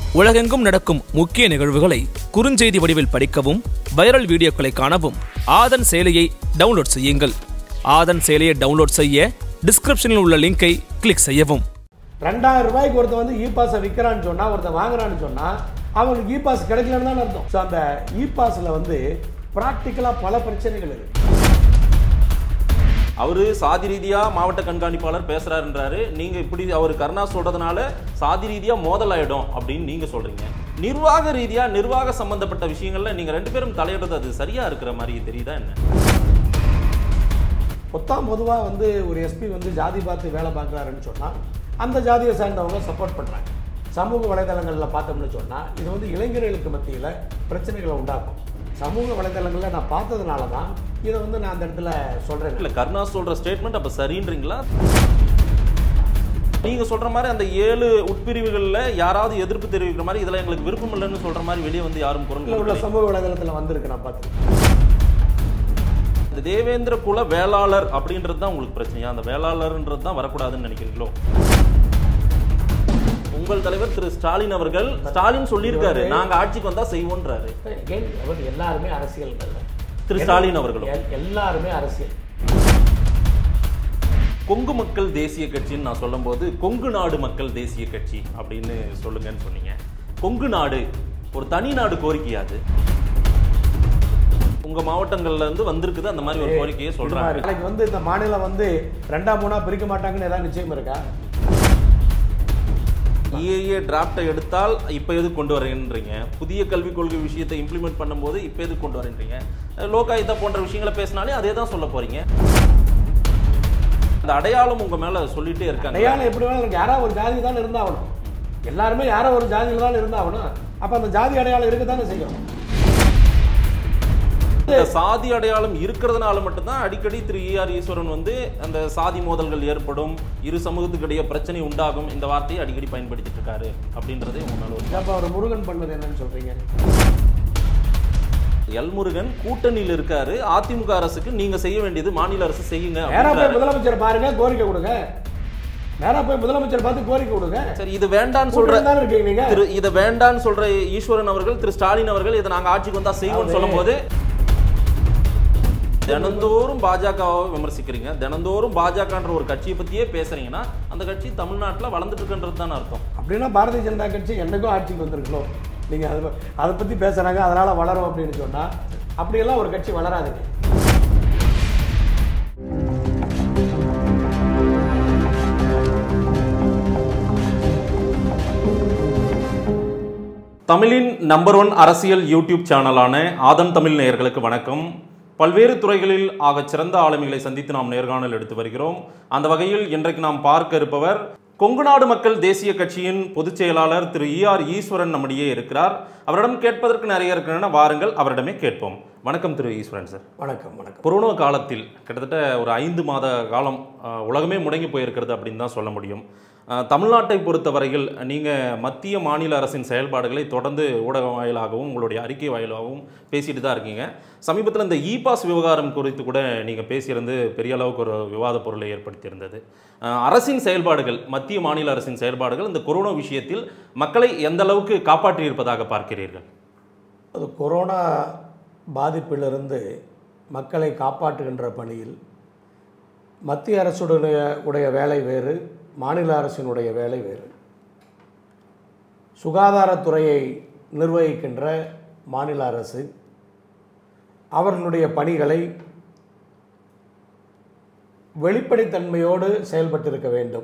உலகெங்கும் நடக்கும் முக்கிய நிகழ்வுகளை குறுஞ்செய்தி வடிவில் படிக்கவும் வைரல் வீடியோக்களை காணவும் ஆதன் செயலியை டவுன்லோட் செய்யுங்கள் ஆதன் செயலியை டவுன்லோட் செய்ய டிஸ்கிரிப்ஷனில் உள்ள லிங்கை கிளிக் செய்யவும் ரெண்டாயிரம் ரூபாய்க்கு ஒருத்தன் வந்து இ பாஸை விற்கிறான்னு சொன்னால் ஒருத்தன் வாங்குறான்னு சொன்னால் அவனுக்கு இ பாஸ் கிடைக்கலன்னு தான் அர்த்தம் ஸோ அந்த இ பாஸில் வந்து ப்ராக்டிக்கலாக பல பிரச்சனைகள் இருக்கு அவரு சாதி ரீதியா மாவட்ட கண்காணிப்பாளர் பேசுறாருன்றாரு நீங்க இப்படி அவர் கருணா சொல்றதுனால சாதி ரீதியா மோதல் ஆயிடும் அப்படின்னு நீங்க சொல்றீங்க நிர்வாக ரீதியா நிர்வாக சம்பந்தப்பட்ட விஷயங்கள்ல நீங்க ரெண்டு பேரும் தலையிடுறது அது சரியா இருக்கிற மாதிரி தெரியுதா என்ன மொத்தம் பொதுவாக வந்து ஒரு எஸ்பி வந்து ஜாதி பார்த்து வேலை பார்க்குறாருன்னு சொன்னால் அந்த ஜாதியை சார்ந்தவங்க சப்போர்ட் பண்ணுறாங்க சமூக வலைதளங்களில் பார்த்தோம்னு சொன்னால் இது வந்து இளைஞர்களுக்கு மத்தியில் பிரச்சனைகளை உண்டாக்கும் சமூக வலைதளங்களில் நான் பார்த்ததுனால தான் இதை வந்து நான் அந்த இடத்துல சொல்கிறேன் இல்ல கருணா சொல்ற ஸ்டேட்மெண்ட் அப்ப சரின்றீங்களா நீங்க சொல்ற மாதிரி அந்த ஏழு உட்பிரிவுகள்ல யாராவது எதிர்ப்பு தெரிவிக்கிற மாதிரி இதுல எங்களுக்கு விருப்பம் இல்லைன்னு சொல்ற மாதிரி வெளியே வந்து யாரும் குரல் உள்ள கொடுக்கலையே. சமூக வலைதளத்தில் வந்திருக்கு நான் பார்த்து இந்த தேவேந்திர குல வேளாளர் அப்படின்றது தான் உங்களுக்கு பிரச்சனையா அந்த வேளாளர்ன்றது தான் வரக்கூடாதுன்னு நினைக்கிறீங்களோ உங்கள் தலைவர் திரு ஸ்டாலின் அவர்கள் ஸ்டாலின் சொல்லியிருக்காரு நாங்க ஆட்சிக்கு வந்தா செய்வோன்றாரு Again, அவர் எல்லாருமே அரசியல் திரு ஸ்டாலின் அவர்களும் எல்லாருமே அரசியல் கொங்கு மக்கள் தேசிய கட்சின்னு நான் சொல்லும்போது கொங்கு நாடு மக்கள் தேசிய கட்சி அப்படின்னு சொல்லுங்கன்னு சொன்னீங்க கொங்கு நாடு ஒரு தனி நாடு கோரிக்கையா அது உங்க மாவட்டங்கள்ல இருந்து வந்திருக்குது அந்த மாதிரி ஒரு கோரிக்கையை சொல்றாங்க நாளைக்கு வந்து இந்த மாநிலம் வந்து ரெண்டா மூணா பிரிக்க மாட்டாங்கன்னு ஏதாவது நிச்சயம் இருக்கா இஏஏ டிராப்டை எடுத்தால் இப்போ எது கொண்டு வரேன்றீங்க புதிய கல்விக் கொள்கை விஷயத்தை இம்ப்ளிமெண்ட் பண்ணும்போது இப்போ எது கொண்டு வரேன்றீங்க லோகாயுத்தா போன்ற விஷயங்களை பேசினாலே அதே தான் சொல்ல போறீங்க அந்த அடையாளம் உங்க மேல சொல்லிட்டே இருக்காங்க அடையாளம் எப்படி வேணாலும் இருக்கு. யாரோ ஒரு ஜாதி தான் இருந்தாகணும் எல்லாருமே யாரோ ஒரு ஜாதியில் தான் இருந்தாகணும் அப்ப அந்த ஜாதி அடையாளம் இருக்க தானே செய்யும் இந்த சாதி அடையாளம் இருக்கிறதுனால மட்டும்தான் அடிக்கடி திரு ஈஆர் ஈஸ்வரன் வந்து அந்த சாதி மோதல்கள் ஏற்படும் இரு சமூகத்துக்கு இடையே பிரச்சனை உண்டாகும் இந்த வார்த்தையை அடிக்கடி பயன்படுத்திட்டு இருக்காரு அப்படின்றதே உங்க மேல ஒரு அப்ப அவர் முருகன் பண்ணது என்னன்னு சொல்றீங்க எல் முருகன் கூட்டணியில் இருக்காரு அதிமுக அரசுக்கு நீங்க செய்ய வேண்டியது மாநில அரசு செய்யுங்க நேரா போய் அப்படின்றாரு. முதலமைச்சர் பாருங்க கோரிக்கை கொடுங்க நேரா போய் முதலமைச்சர் பார்த்து கோரிக்கை கொடுங்க சரி இது வேண்டான்னு சொல்ற கூட்டணி தானே இருக்கீங்க நீங்க திரு இதை வேண்டான்னு சொல்ற ஈஸ்வரன் அவர்கள் திரு ஸ்டாலின் அவர்கள் இதை நாங்க ஆட்சிக்கு வந்தா செய்வோம்னு சொல்லும்போது தினந்தோறும் பாஜகவை விமர்சிக்கிறீங்க தினந்தோறும் பாஜகன்ற ஒரு கட்சியை பத்தியே பேசுறீங்கன்னா அந்த கட்சி தமிழ்நாட்டுல வளர்ந்துட்டு இருக்குன்றது தானே அர்த்தம் அப்படின்னா பாரதிய ஜனதா கட்சி என்னைக்கும் ஆட்சிக்கு வந்திருக்கணும் நீங்க அதை ப- அதை பத்தி பேசுறாங்க அதனால வளரும் அப்படின்னு சொன்னா அப்படியெல்லாம் ஒரு கட்சி வளராதுங்க தமிழின் நம்பர் ஒன் அரசியல் யூடியூப் சேனலான ஆதன் தமிழ் நேயர்களுக்கு வணக்கம் பல்வேறு துறைகளில் ஆகச் சிறந்த ஆளுமைகளை சந்தித்து நாம் நேர்காணல் எடுத்து வருகிறோம் அந்த வகையில் இன்றைக்கு நாம் பார்க்க இருப்பவர் கொங்குநாடு மக்கள் தேசிய கட்சியின் பொதுச் செயலாளர் திரு ஈஆர் ஈஸ்வரன் நம்மிடையே இருக்கிறார் அவரிடம் கேட்பதற்கு நிறைய இருக்கின்றன வாருங்கள் அவரிடமே கேட்போம் வணக்கம் திரு ஈஸ்வரன் சார் வணக்கம் வணக்கம் கொரோனா காலத்தில் கிட்டத்தட்ட ஒரு ஐந்து மாத காலம் அஹ், உலகமே முடங்கி போயிருக்கிறது அப்படின்னு தான் சொல்ல முடியும் அஹ், தமிழ்நாட்டை பொறுத்தவரையில் நீங்கள் மத்திய மாநில அரசின் செயல்பாடுகளை தொடர்ந்து ஊடக வாயிலாகவும் உங்களுடைய அறிக்கை வாயிலாகவும் பேசிட்டு தான் இருக்கீங்க சமீபத்தில் இந்த இ பாஸ் விவகாரம் குறித்து கூட நீங்கள் பேசியிருந்து பெரிய அளவுக்கு ஒரு விவாத பொருளை ஏற்படுத்தியிருந்தது அஹ், அரசின் செயல்பாடுகள் மத்திய மாநில அரசின் செயல்பாடுகள் இந்த கொரோனா விஷயத்தில் மக்களை எந்த அளவுக்கு காப்பாற்றியிருப்பதாக பார்க்கிறீர்கள் அது கொரோனா பாதிப்பிலிருந்து மக்களை காப்பாற்றுகின்ற பணியில் மத்திய அரசுடைய உடைய வேலை வேறு மாநில அரசினுடைய வேலை வேறு சுகாதாரத்துறையை நிர்வகிக்கின்ற மாநில அரசு அவர்களுடைய பணிகளை வெளிப்படைத்தன்மையோடு செயல்பட்டிருக்க வேண்டும்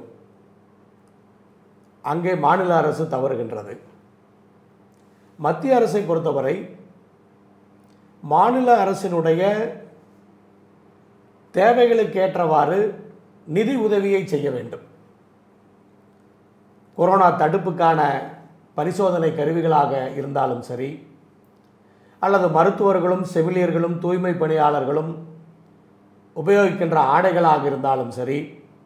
அங்கே மாநில அரசு தவறுகின்றது மத்திய அரசை பொறுத்தவரை மாநில அரசினுடைய தேவைகளுக்கு ஏற்றவாறு நிதி உதவியை செய்ய வேண்டும் கொரோனா தடுப்புக்கான பரிசோதனை கருவிகளாக இருந்தாலும் சரி அல்லது மருத்துவர்களும் செவிலியர்களும் தூய்மை பணியாளர்களும் உபயோகிக்கின்ற ஆடைகளாக இருந்தாலும் சரி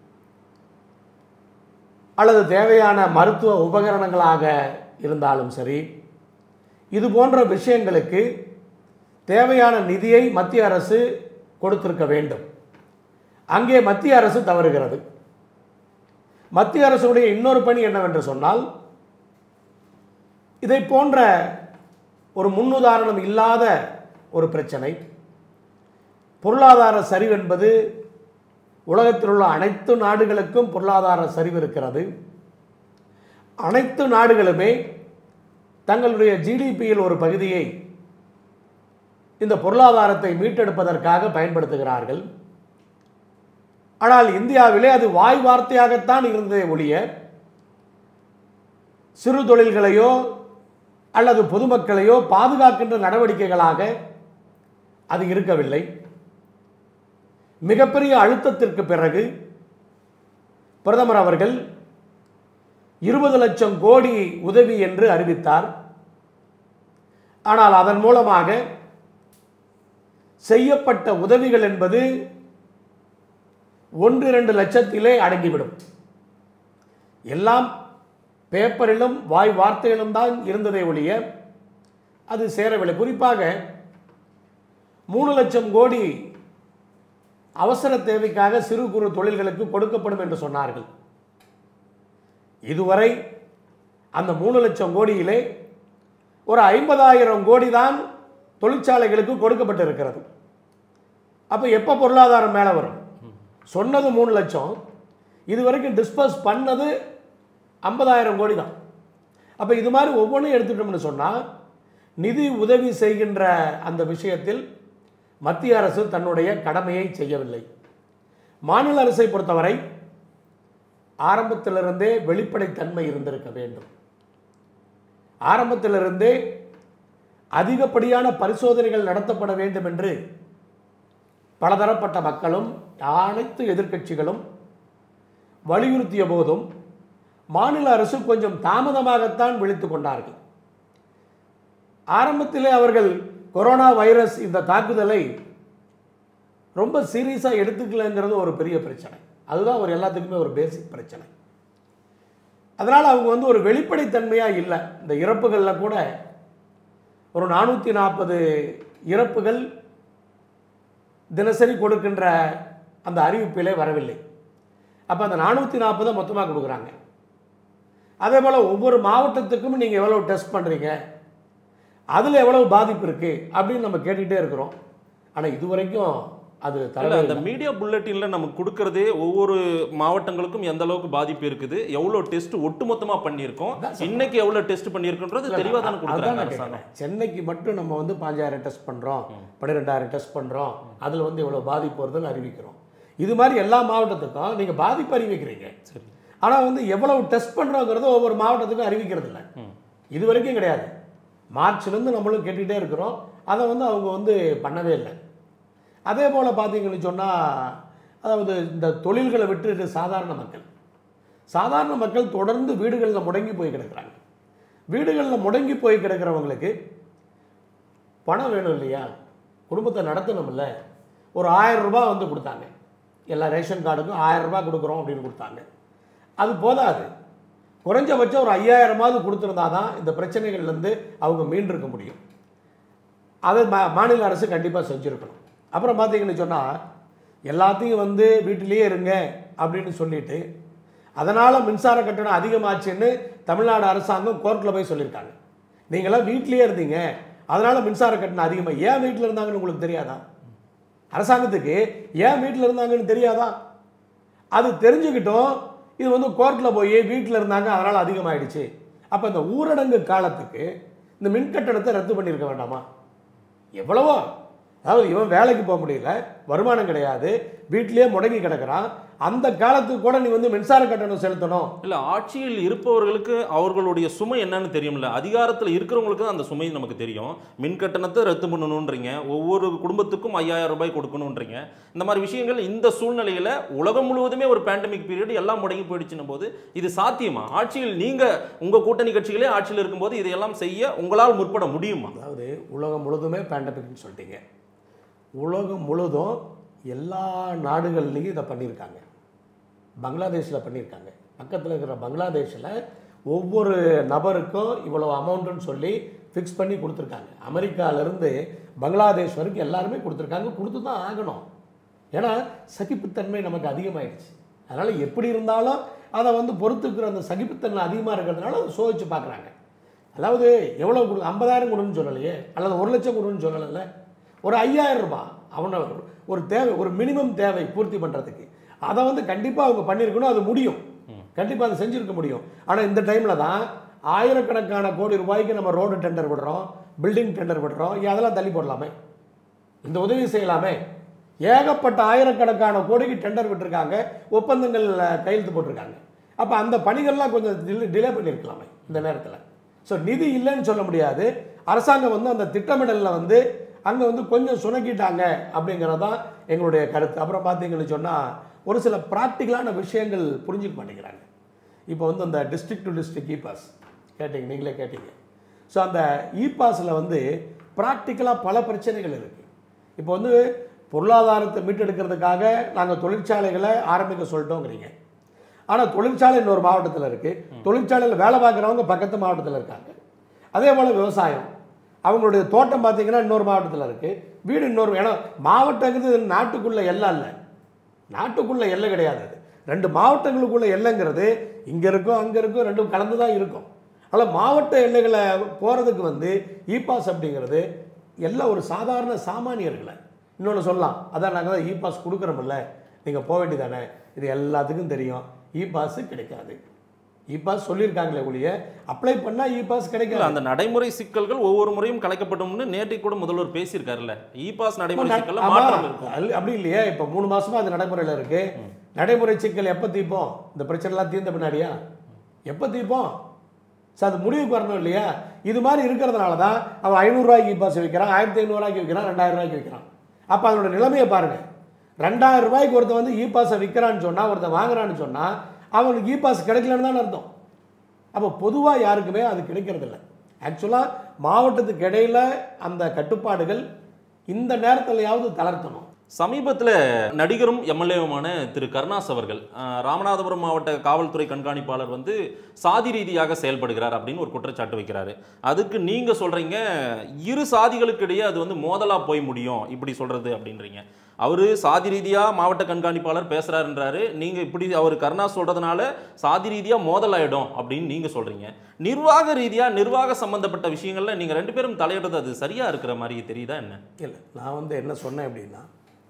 அல்லது தேவையான மருத்துவ உபகரணங்களாக இருந்தாலும் சரி இது போன்ற விஷயங்களுக்கு தேவையான நிதியை மத்திய அரசு கொடுத்திருக்க வேண்டும் அங்கே மத்திய அரசு தவறுகிறது மத்திய அரசுடைய இன்னொரு பணி என்னவென்று சொன்னால் இதை போன்ற ஒரு முன்னுதாரணம் இல்லாத ஒரு பிரச்சனை பொருளாதார சரிவு என்பது உலகத்தில் உள்ள அனைத்து நாடுகளுக்கும் பொருளாதார சரிவு இருக்கிறது அனைத்து நாடுகளுமே தங்களுடைய ஜிடிபியில் ஒரு பகுதியை இந்த பொருளாதாரத்தை மீட்டெடுப்பதற்காக பயன்படுத்துகிறார்கள் ஆனால் இந்தியாவிலே அது வாய் வார்த்தையாகத்தான் இருந்ததே ஒழிய சிறு தொழில்களையோ அல்லது பொதுமக்களையோ பாதுகாக்கின்ற நடவடிக்கைகளாக அது இருக்கவில்லை மிகப்பெரிய அழுத்தத்திற்கு பிறகு பிரதமர் அவர்கள் இருபது லட்சம் கோடி உதவி என்று அறிவித்தார் ஆனால் அதன் மூலமாக செய்யப்பட்ட உதவிகள் என்பது ஒன்று இரண்டு லட்சத்திலே அடங்கிவிடும் எல்லாம் பேப்பரிலும் வாய் வார்த்தையிலும் தான் இருந்ததை ஒழிய அது சேரவில்லை குறிப்பாக மூணு லட்சம் கோடி அவசர தேவைக்காக சிறு குறு தொழில்களுக்கு கொடுக்கப்படும் என்று சொன்னார்கள் இதுவரை அந்த மூணு லட்சம் கோடியிலே ஒரு ஐம்பதாயிரம் கோடி தான் தொழிற்சாலைகளுக்கு கொடுக்கப்பட்டிருக்கிறது அப்போ எப்போ பொருளாதாரம் மேலே வரும் சொன்னது மூணு லட்சம் இது வரைக்கும் டிஸ்பர்ஸ் பண்ணது ஐம்பதாயிரம் கோடி தான் அப்போ இது மாதிரி ஒவ்வொன்றும் எடுத்துட்டோம்னு சொன்னால் நிதி உதவி செய்கின்ற அந்த விஷயத்தில் மத்திய அரசு தன்னுடைய கடமையை செய்யவில்லை மாநில அரசை பொறுத்தவரை ஆரம்பத்திலிருந்தே வெளிப்படைத்தன்மை இருந்திருக்க வேண்டும் ஆரம்பத்திலிருந்தே அதிகப்படியான பரிசோதனைகள் நடத்தப்பட வேண்டும் என்று பலதரப்பட்ட மக்களும் அனைத்து எதிர்க்கட்சிகளும் வலியுறுத்திய போதும் மாநில அரசு கொஞ்சம் தாமதமாகத்தான் விழித்துக் கொண்டார்கள் ஆரம்பத்திலே அவர்கள் கொரோனா வைரஸ் இந்த தாக்குதலை ரொம்ப சீரியஸாக எடுத்துக்கலங்கிறது ஒரு பெரிய பிரச்சனை அதுதான் ஒரு எல்லாத்துக்குமே ஒரு பேசிக் பிரச்சனை அதனால் அவங்க வந்து ஒரு வெளிப்படைத்தன்மையாக இல்லை இந்த இறப்புகளில் கூட ஒரு நானூற்றி நாற்பது இறப்புகள் தினசரி கொடுக்கின்ற அந்த அறிவிப்பிலே வரவில்லை அப்போ அந்த நானூற்றி நாற்பதை மொத்தமாக கொடுக்குறாங்க அதே போல் ஒவ்வொரு மாவட்டத்துக்கும் நீங்கள் எவ்வளோ டெஸ்ட் பண்ணுறீங்க அதில் எவ்வளவு பாதிப்பு இருக்குது அப்படின்னு நம்ம கேட்டுக்கிட்டே இருக்கிறோம் ஆனால் இது வரைக்கும் அது இல்ல தரவே அந்த மீடியா புல்லட்டின்ல நமக்கு கொடுக்கறதே ஒவ்வொரு மாவட்டங்களுக்கும் எந்த அளவுக்கு பாதிப்பு இருக்குது எவ்வளவு டெஸ்ட் ஒட்டுமொத்தமா பண்ணியிருக்கோம் இன்னைக்கு எவ்வளவு டெஸ்ட் பண்ணியிருக்குன்றது தெளிவா தானே அதான் கொடுக்குறாங்க நான் அரசாங்கம் கேட்குறேன். சென்னைக்கு மட்டும் நம்ம வந்து பாஞ்சாயிரம் டெஸ்ட் பண்ணுறோம் பன்னிரெண்டாயிரம் டெஸ்ட் பண்ணுறோம் அதில் வந்து இவ்வளோ பாதிப்பு வருதுன்னு அறிவிக்கிறோம் இது மாதிரி எல்லா மாவட்டத்துக்கும் நீங்கள் பாதிப்பு அறிவிக்கிறீங்க சரி ஆனால் வந்து எவ்வளவு டெஸ்ட் பண்ணுறோங்கிறத ஒவ்வொரு மாவட்டத்துக்கும் அறிவிக்கிறது இல்லை இது வரைக்கும் கிடையாது மார்ச்லேருந்து நம்மளும் கேட்டுக்கிட்டே இருக்கிறோம் அதை வந்து அவங்க வந்து பண்ணவே இல்லை அதே போல் பார்த்தீங்கன்னு சொன்னால் அதாவது இந்த தொழில்களை விட்டுட்டு சாதாரண மக்கள் சாதாரண மக்கள் தொடர்ந்து வீடுகளில் முடங்கி போய் கிடக்குறாங்க வீடுகளில் முடங்கி போய் கிடக்கிறவங்களுக்கு பணம் வேணும் இல்லையா குடும்பத்தை நடத்தணும்ல ஒரு ஆயிரம் ரூபாய் வந்து கொடுத்தாங்க எல்லா ரேஷன் கார்டுக்கும் ஆயிரம் ரூபாய் கொடுக்குறோம் அப்படின்னு கொடுத்தாங்க அது போதாது குறைஞ்சபட்சம் ஒரு ஐயாயிரமாவது கொடுத்துருந்தா தான் இந்த பிரச்சனைகள்லேருந்து அவங்க மீண்டிருக்க முடியும் அதை மா மாநில அரசு கண்டிப்பாக செஞ்சுருக்கணும் அப்புறம் பார்த்தீங்கன்னு சொன்னால் எல்லாத்தையும் வந்து வீட்டிலேயே இருங்க அப்படின்னு சொல்லிட்டு அதனால் மின்சார கட்டணம் அதிகமாச்சுன்னு தமிழ்நாடு அரசாங்கம் கோர்ட்டில் போய் சொல்லியிருக்காங்க நீங்களாம் வீட்டிலேயே இருந்தீங்க அதனால் மின்சார கட்டணம் அதிகமாக ஏன் வீட்டில் இருந்தாங்கன்னு உங்களுக்கு தெரியாதா அரசாங்கத்துக்கு ஏன் வீட்டில் இருந்தாங்கன்னு தெரியாதா அது தெரிஞ்சுக்கிட்டும் இது வந்து கோர்ட்டில் போய் வீட்டில் இருந்தாங்க அதனால் அதிகமாயிடுச்சு அப்போ இந்த ஊரடங்கு காலத்துக்கு இந்த மின் கட்டணத்தை ரத்து பண்ணியிருக்க வேண்டாமா எவ்வளவோ அதாவது இவன் வேலைக்கு போக முடியல வருமானம் கிடையாது வீட்டிலேயே முடங்கி கிடக்குறான் அந்த காலத்துக்கு கூட நீ வந்து மின்சார கட்டணம் செலுத்தணும் இல்ல ஆட்சியில் இருப்பவர்களுக்கு அவர்களுடைய சுமை என்னன்னு தெரியும்ல அதிகாரத்துல இருக்கிறவங்களுக்கு தான் அந்த சுமை நமக்கு தெரியும் மின் கட்டணத்தை ரத்து பண்ணணுன்றீங்க ஒவ்வொரு குடும்பத்துக்கும் ஐயாயிரம் ரூபாய் கொடுக்கணுன்றீங்க இந்த மாதிரி விஷயங்கள் இந்த சூழ்நிலையில உலகம் முழுவதுமே ஒரு பேண்டமிக் பீரியட் எல்லாம் முடங்கி போயிடுச்சுன்னும் போது இது சாத்தியமா ஆட்சியில் நீங்க உங்க கூட்டணி கட்சிகளே ஆட்சியில் இருக்கும்போது இதையெல்லாம் செய்ய உங்களால் முற்பட முடியுமா அதாவது உலகம் முழுதுமே பேண்டமிக்னு சொல்லிட்டீங்க உலகம் முழுதும் எல்லா நாடுகள்லையும் இதை பண்ணியிருக்காங்க பங்களாதேஷில் பண்ணியிருக்காங்க பக்கத்தில் இருக்கிற பங்களாதேஷில் ஒவ்வொரு நபருக்கும் இவ்வளோ அமௌண்ட்டுன்னு சொல்லி ஃபிக்ஸ் பண்ணி கொடுத்துருக்காங்க அமெரிக்காவிலேருந்து பங்களாதேஷ் வரைக்கும் எல்லாருமே கொடுத்துருக்காங்க கொடுத்து தான் ஆகணும் ஏன்னா சகிப்புத்தன்மை நமக்கு அதிகமாயிடுச்சு அதனால் எப்படி இருந்தாலும் அதை வந்து பொறுத்துக்கிற அந்த சகிப்புத்தன்மை அதிகமாக இருக்கிறதுனால அதை சோதிச்சு பார்க்குறாங்க அதாவது எவ்வளோ கொடு ஐம்பதாயிரம் கொடுன்னு சொல்லலையே அல்லது ஒரு லட்சம் கொடுன்னு சொல்லலைல்ல ஒரு ஐயாயிரம் ரூபாய் அவனை ஒரு தேவை ஒரு மினிமம் தேவை பூர்த்தி பண்ணுறதுக்கு அதை வந்து கண்டிப்பாக அவங்க பண்ணியிருக்கணும் அது முடியும் கண்டிப்பாக அதை செஞ்சுருக்க முடியும் ஆனால் இந்த டைமில் தான் ஆயிரக்கணக்கான கோடி ரூபாய்க்கு நம்ம ரோடு டெண்டர் விடுறோம் பில்டிங் டெண்டர் விடுறோம் ஏன் அதெல்லாம் தள்ளி போடலாமே இந்த உதவி செய்யலாமே ஏகப்பட்ட ஆயிரக்கணக்கான கோடிக்கு டெண்டர் விட்டுருக்காங்க ஒப்பந்தங்கள் அஹ், கையெழுத்து போட்டிருக்காங்க அப்போ அந்த பணிகள்லாம் கொஞ்சம் டிலே பண்ணியிருக்கலாமே இந்த நேரத்தில் ஸோ நிதி இல்லைன்னு சொல்ல முடியாது அரசாங்கம் வந்து அந்த திட்டமிடலில் வந்து அங்கே வந்து கொஞ்சம் சுணக்கிட்டாங்க அப்படிங்கிறது தான் எங்களுடைய கருத்து அப்புறம் பார்த்தீங்கன்னு சொன்னால் ஒரு சில ப்ராக்டிக்கலான விஷயங்கள் புரிஞ்சுக்க மாட்டேங்கிறாங்க இப்போ வந்து அந்த district to district e pass கேட்டீங்க நீங்களே கேட்டீங்க ஸோ அந்த இ பாஸில் வந்து ப்ராக்டிக்கலாக பல பிரச்சனைகள் இருக்குது இப்போ வந்து பொருளாதாரத்தை மீட்டெடுக்கிறதுக்காக நாங்கள் தொழிற்சாலைகளை ஆரம்பிக்க சொல்லிட்டோங்கிறீங்க ஆனால் தொழிற்சாலை இன்னொரு மாவட்டத்தில் இருக்குது தொழிற்சாலையில் வேலை பார்க்குறவங்க பக்கத்து மாவட்டத்தில் இருக்காங்க அதே போல் விவசாயம் அவங்களுடைய தோட்டம் பார்த்தீங்கன்னா இன்னொரு மாவட்டத்தில் இருக்குது வீடு இன்னொரு ஏன்னா மாவட்டங்கிறது நாட்டுக்குள்ள எல்லாம் இல்லை நாட்டுக்குள்ள எல்லை கிடையாது அது ரெண்டு மாவட்டங்களுக்குள்ள எல்லைங்கிறது இங்கே இருக்கும் அங்கே இருக்கும் ரெண்டும் கலந்து தான் இருக்கும் ஆனால் மாவட்ட எல்லைகளை போகிறதுக்கு வந்து இ பாஸ் அப்படிங்கிறது எல்லாம் ஒரு சாதாரண சாமானியர்களை இன்னொன்று சொல்லலாம் அதான் நாங்கள் தான் இ பாஸ் கொடுக்குறோமில்ல நீங்கள் போக வேண்டியதானே இது எல்லாத்துக்கும் தெரியும் இ பாஸ் கிடைக்காது இ பாஸ் சொல்லியிருக்காங்களே ஒழிய அப்ளை பண்ணால் இ பாஸ் இல்ல கிடைக்காது அந்த நடைமுறை சிக்கல்கள் ஒவ்வொரு முறையும் கலைக்கப்பட்டும்னு நேற்றைக்கு கூட முதல்வர் பேசியிருக்காருல்ல இ பாஸ் நடைமுறை சிக்கல்ல ஆமா, மாற்றம் இருக்கு அது அப்படி இல்லையே இப்போ மூணு மாசமா அது நடைமுறையில் இருக்கு நடைமுறை சிக்கல் எப்போ தீர்ப்போம் இந்த பிரச்சனைலாம் தீர்ந்த பின்னாடியா எப்போ தீர்ப்போம் சார் அது முடிவுக்கு வரணும் இல்லையா இது மாதிரி இருக்கிறதுனால தான் அவன் ஐநூறுரூவாய்க்கு பாஸ் விற்கிறான் ஆயிரத்தி ஐநூறுரூவாய்க்கு விற்கிறான் ரெண்டாயிரம் ரூபாய்க்கு விற்கிறான் அப்போ அதனோட நிலைமையை பாருங்க ரெண்டாயிரம் ரூபாய்க்கு ஒருத்தன் வந்து இ பாஸை விற்கிறான்னு சொன்னால் ஒருத்தன் வாங்குறான்னு சொன்னால் அவனுக்கு இ பாஸ் கிடைக்கலன்னு தான் அர்த்தம் அப்போ பொதுவாக யாருக்குமே அது கிடைக்கிறதில்ல ஆக்சுவலாக மாவட்டத்துக்கு இடையில அந்த கட்டுப்பாடுகள் இந்த நேரத்திலையாவது தளர்த்தணும் சமீபத்தில் நடிகரும் எம்எல்ஏவுமான திரு கருணாஸ் அவர்கள் அஹ், ராமநாதபுரம் மாவட்ட காவல்துறை கண்காணிப்பாளர் வந்து சாதி ரீதியாக செயல்படுகிறார் அப்படின்னு ஒரு குற்றச்சாட்டு வைக்கிறாரு அதுக்கு நீங்க சொல்றீங்க இரு சாதிகளுக்கு இடையே அது வந்து மோதலா போய் முடியும் இப்படி சொல்றது அப்படின்றீங்க அவரு சாதி ரீதியா மாவட்ட கண்காணிப்பாளர் பேசுறாருன்றாரு நீங்க இப்படி அவர் கருணாஸ் சொல்றதுனால சாதி ரீதியா மோதல் ஆயிடும் அப்படின்னு நீங்க சொல்றீங்க நிர்வாக ரீதியா நிர்வாக சம்பந்தப்பட்ட விஷயங்கள்ல நீங்க ரெண்டு பேரும் தலையிடுறது அது சரியா இருக்கிற மாதிரி தெரியுதா என்ன இல்லை நான் வந்து என்ன சொன்னேன் அப்படின்னா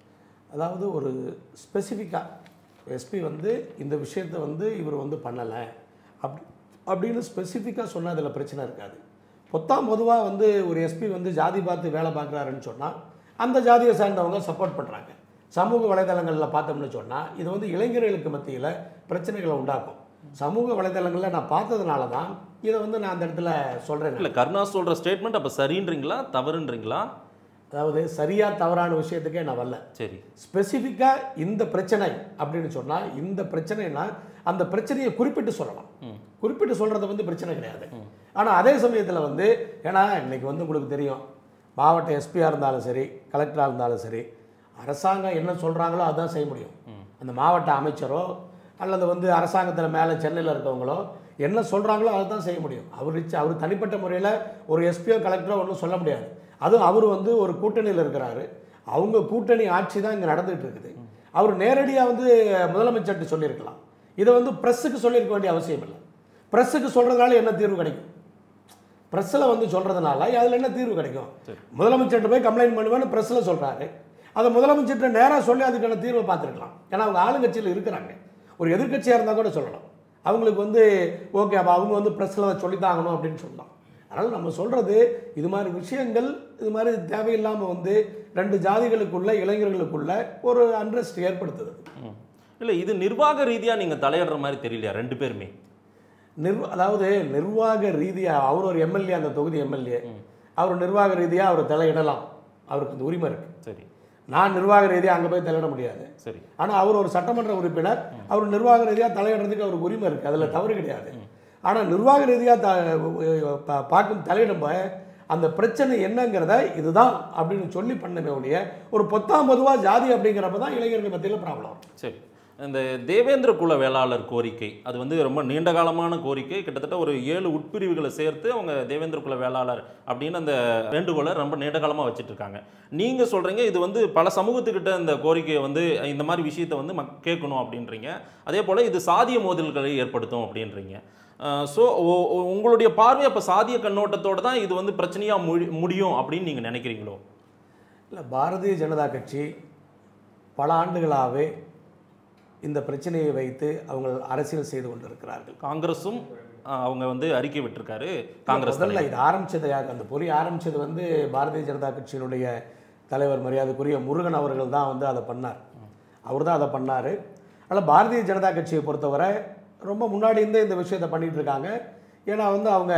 அதாவது ஒரு ஸ்பெசிஃபிக்காக எஸ்பி வந்து இந்த விஷயத்தை வந்து இவர் வந்து பண்ணலை அப்படி அப்படின்னு ஸ்பெசிஃபிக்காக சொன்னால் அதில் பிரச்சனை இருக்காது பொத்தாம் பொதுவாக வந்து ஒரு எஸ்பி வந்து ஜாதி பார்த்து வேலை பார்க்குறாருன்னு சொன்னால் அந்த ஜாதியை சார்ந்தவங்க சப்போர்ட் பண்ணுறாங்க சமூக வலைதளங்களில் பார்த்தோம்னு சொன்னால் இது வந்து இளைஞர்களுக்கு மத்தியில் பிரச்சனைகளை உண்டாக்கும் சமூக வலைதளங்களில் நான் பார்த்ததுனால தான் இதை வந்து நான் அந்த இடத்துல சொல்கிறேன் இல்ல கருணாஸ் சொல்ற ஸ்டேட்மெண்ட் அப்ப சரின்றீங்களா தவறுன்றீங்களா அதாவது சரியாக தவறான விஷயத்துக்கே நான் வரல சரி ஸ்பெசிஃபிக்காக இந்த பிரச்சனை அப்படின்னு சொன்னால் இந்த பிரச்சனைனா அந்த பிரச்சனையை குறிப்பிட்டு சொல்லலாம் குறிப்பிட்டு சொல்கிறது வந்து பிரச்சனை கிடையாது ஆனால் அதே சமயத்தில் வந்து ஏன்னா இன்னைக்கு வந்து உங்களுக்கு தெரியும் மாவட்ட எஸ்பியாக இருந்தாலும் சரி கலெக்டராக இருந்தாலும் சரி அரசாங்கம் என்ன சொல்கிறாங்களோ அதான் செய்ய முடியும் அந்த மாவட்ட அமைச்சரோ அல்லது வந்து அரசாங்கத்தில் மேலே சென்னையில் இருக்கவங்களோ என்ன சொல்கிறாங்களோ அதை தான் செய்ய முடியும் அவர் இச்ச- அவர் தனிப்பட்ட முறையில் ஒரு எஸ்பியோ கலெக்டரோ ஒன்றும் சொல்ல முடியாது அதுவும் அவர் வந்து ஒரு கூட்டணியில் இருக்கிறாரு அவங்க கூட்டணி ஆட்சி தான் இங்கே நடந்துகிட்டு இருக்குது அவர் நேரடியாக வந்து முதலமைச்சர்கிட்ட சொல்லியிருக்கலாம் இதை வந்து ப்ரெஸ்ஸுக்கு சொல்லியிருக்க வேண்டிய அவசியம் இல்லை ப்ரெஸ்ஸுக்கு சொல்கிறதுனால என்ன தீர்வு கிடைக்கும் ப்ரெஸ்ஸில் வந்து சொல்கிறதுனால அதில் என்ன தீர்வு கிடைக்கும் முதலமைச்சர்கிட்ட போய் கம்ப்ளைண்ட் பண்ணுவேன்னு ப்ரெஸ்ஸில் சொல்கிறாரு அதை முதலமைச்சர்கிட்ட நேராக சொல்லி அதுக்கான தீர்வை பார்த்துருக்கலாம் ஏன்னா அவங்க ஆளுங்கட்சியில் இருக்கிறாங்க ஒரு எதிர்க்கட்சியாக இருந்தால் கூட சொல்லலாம் அவங்களுக்கு வந்து ஓகே அப்போ அவங்க வந்து ப்ரெஸ்ஸில் சொல்லித்தாகணும் அப்படின்னு சொல்லலாம் அதனால் நம்ம சொல்கிறது இது மாதிரி விஷயங்கள் இது மாதிரி தேவையில்லாமல் வந்து ரெண்டு ஜாதிகளுக்குள்ள இளைஞர்களுக்குள்ள ஒரு அண்ட்ரஸ்ட் ஏற்படுத்துது ம். இல்ல இது நிர்வாக ரீதியா நீங்க தலையிடுற மாதிரி தெரியலையா ரெண்டு பேருமே நிர்வ அதாவது நிர்வாக ரீதியாக அவர் ஒரு எம்எல்ஏ அந்த தொகுதி எம்எல்ஏ அவர் நிர்வாக ரீதியாக அவர் தலையிடலாம் அவருக்கு அந்த உரிமை இருக்குது சரி நான் நிர்வாக ரீதியாக அங்கே போய் தலையிட முடியாது சரி ஆனால் அவர் ஒரு சட்டமன்ற உறுப்பினர் அவர் நிர்வாக ரீதியாக தலையிடுறதுக்கு அவருக்கு உரிமை இருக்குது அதில் தவறு கிடையாது ஆனால் நிர்வாக ரீதியாக த பா- பார்க்கும் தலையிடும் அந்த பிரச்சனை என்னங்கிறத இதுதான் அப்படின்னு சொல்லி பண்ணவே ஒழிய ஒரு பொத்தாம் பொதுவாக ஜாதி அப்படிங்கிறப்ப தான் இளைஞர்கள் மத்தியில் ப்ராப்ளம் சரி இந்த தேவேந்திர குல வேளாளர் கோரிக்கை அது வந்து ரொம்ப நீண்ட காலமான கோரிக்கை கிட்டத்தட்ட ஒரு ஏழு உட்பிரிவுகளை சேர்த்து அவங்க தேவேந்திர குல வேளாளர் அப்படின்னு அந்த வேண்டுகோளை ரொம்ப நீண்ட காலமாக வச்சுட்டு இருக்காங்க நீங்க சொல்றீங்க இது வந்து பல சமூகத்துக்கிட்ட இந்த கோரிக்கையை வந்து இந்த மாதிரி விஷயத்தை வந்து மக் கேட்கணும் அப்படின்றீங்க அதே போல இது சாதிய மோதல்களை ஏற்படுத்தும் அப்படின்றீங்க ஸோ உங்களுடைய பார்வை அப்போ சாதிய கண்ணோட்டத்தோட தான் இது வந்து பிரச்சனையாக முடி முடியும் அப்படின்னு நீங்கள் நினைக்கிறீங்களோ இல்லை பாரதிய ஜனதா கட்சி பல ஆண்டுகளாகவே இந்த பிரச்சனையை வைத்து அவங்க அரசியல் செய்து கொண்டிருக்கிறார்கள் காங்கிரஸும் அஹ், அவங்க வந்து அறிக்கை விட்டிருக்காரு காங்கிரஸ் முதல்ல இது ஆரம்பிச்சது யார் அந்த பொறி ஆரம்பிச்சது வந்து பாரதிய ஜனதா கட்சியினுடைய தலைவர் மரியாதைக்குரிய முருகன் அவர்கள் தான் வந்து அதை பண்ணார் அவர் தான் அதை பண்ணார் ஆனால் பாரதிய ஜனதா கட்சியை பொறுத்தவரை ரொம்ப முன்னாடி இருந்தே இந்த விஷயத்தை பண்ணிட்டு இருக்காங்க ஏன்னா வந்து அவங்க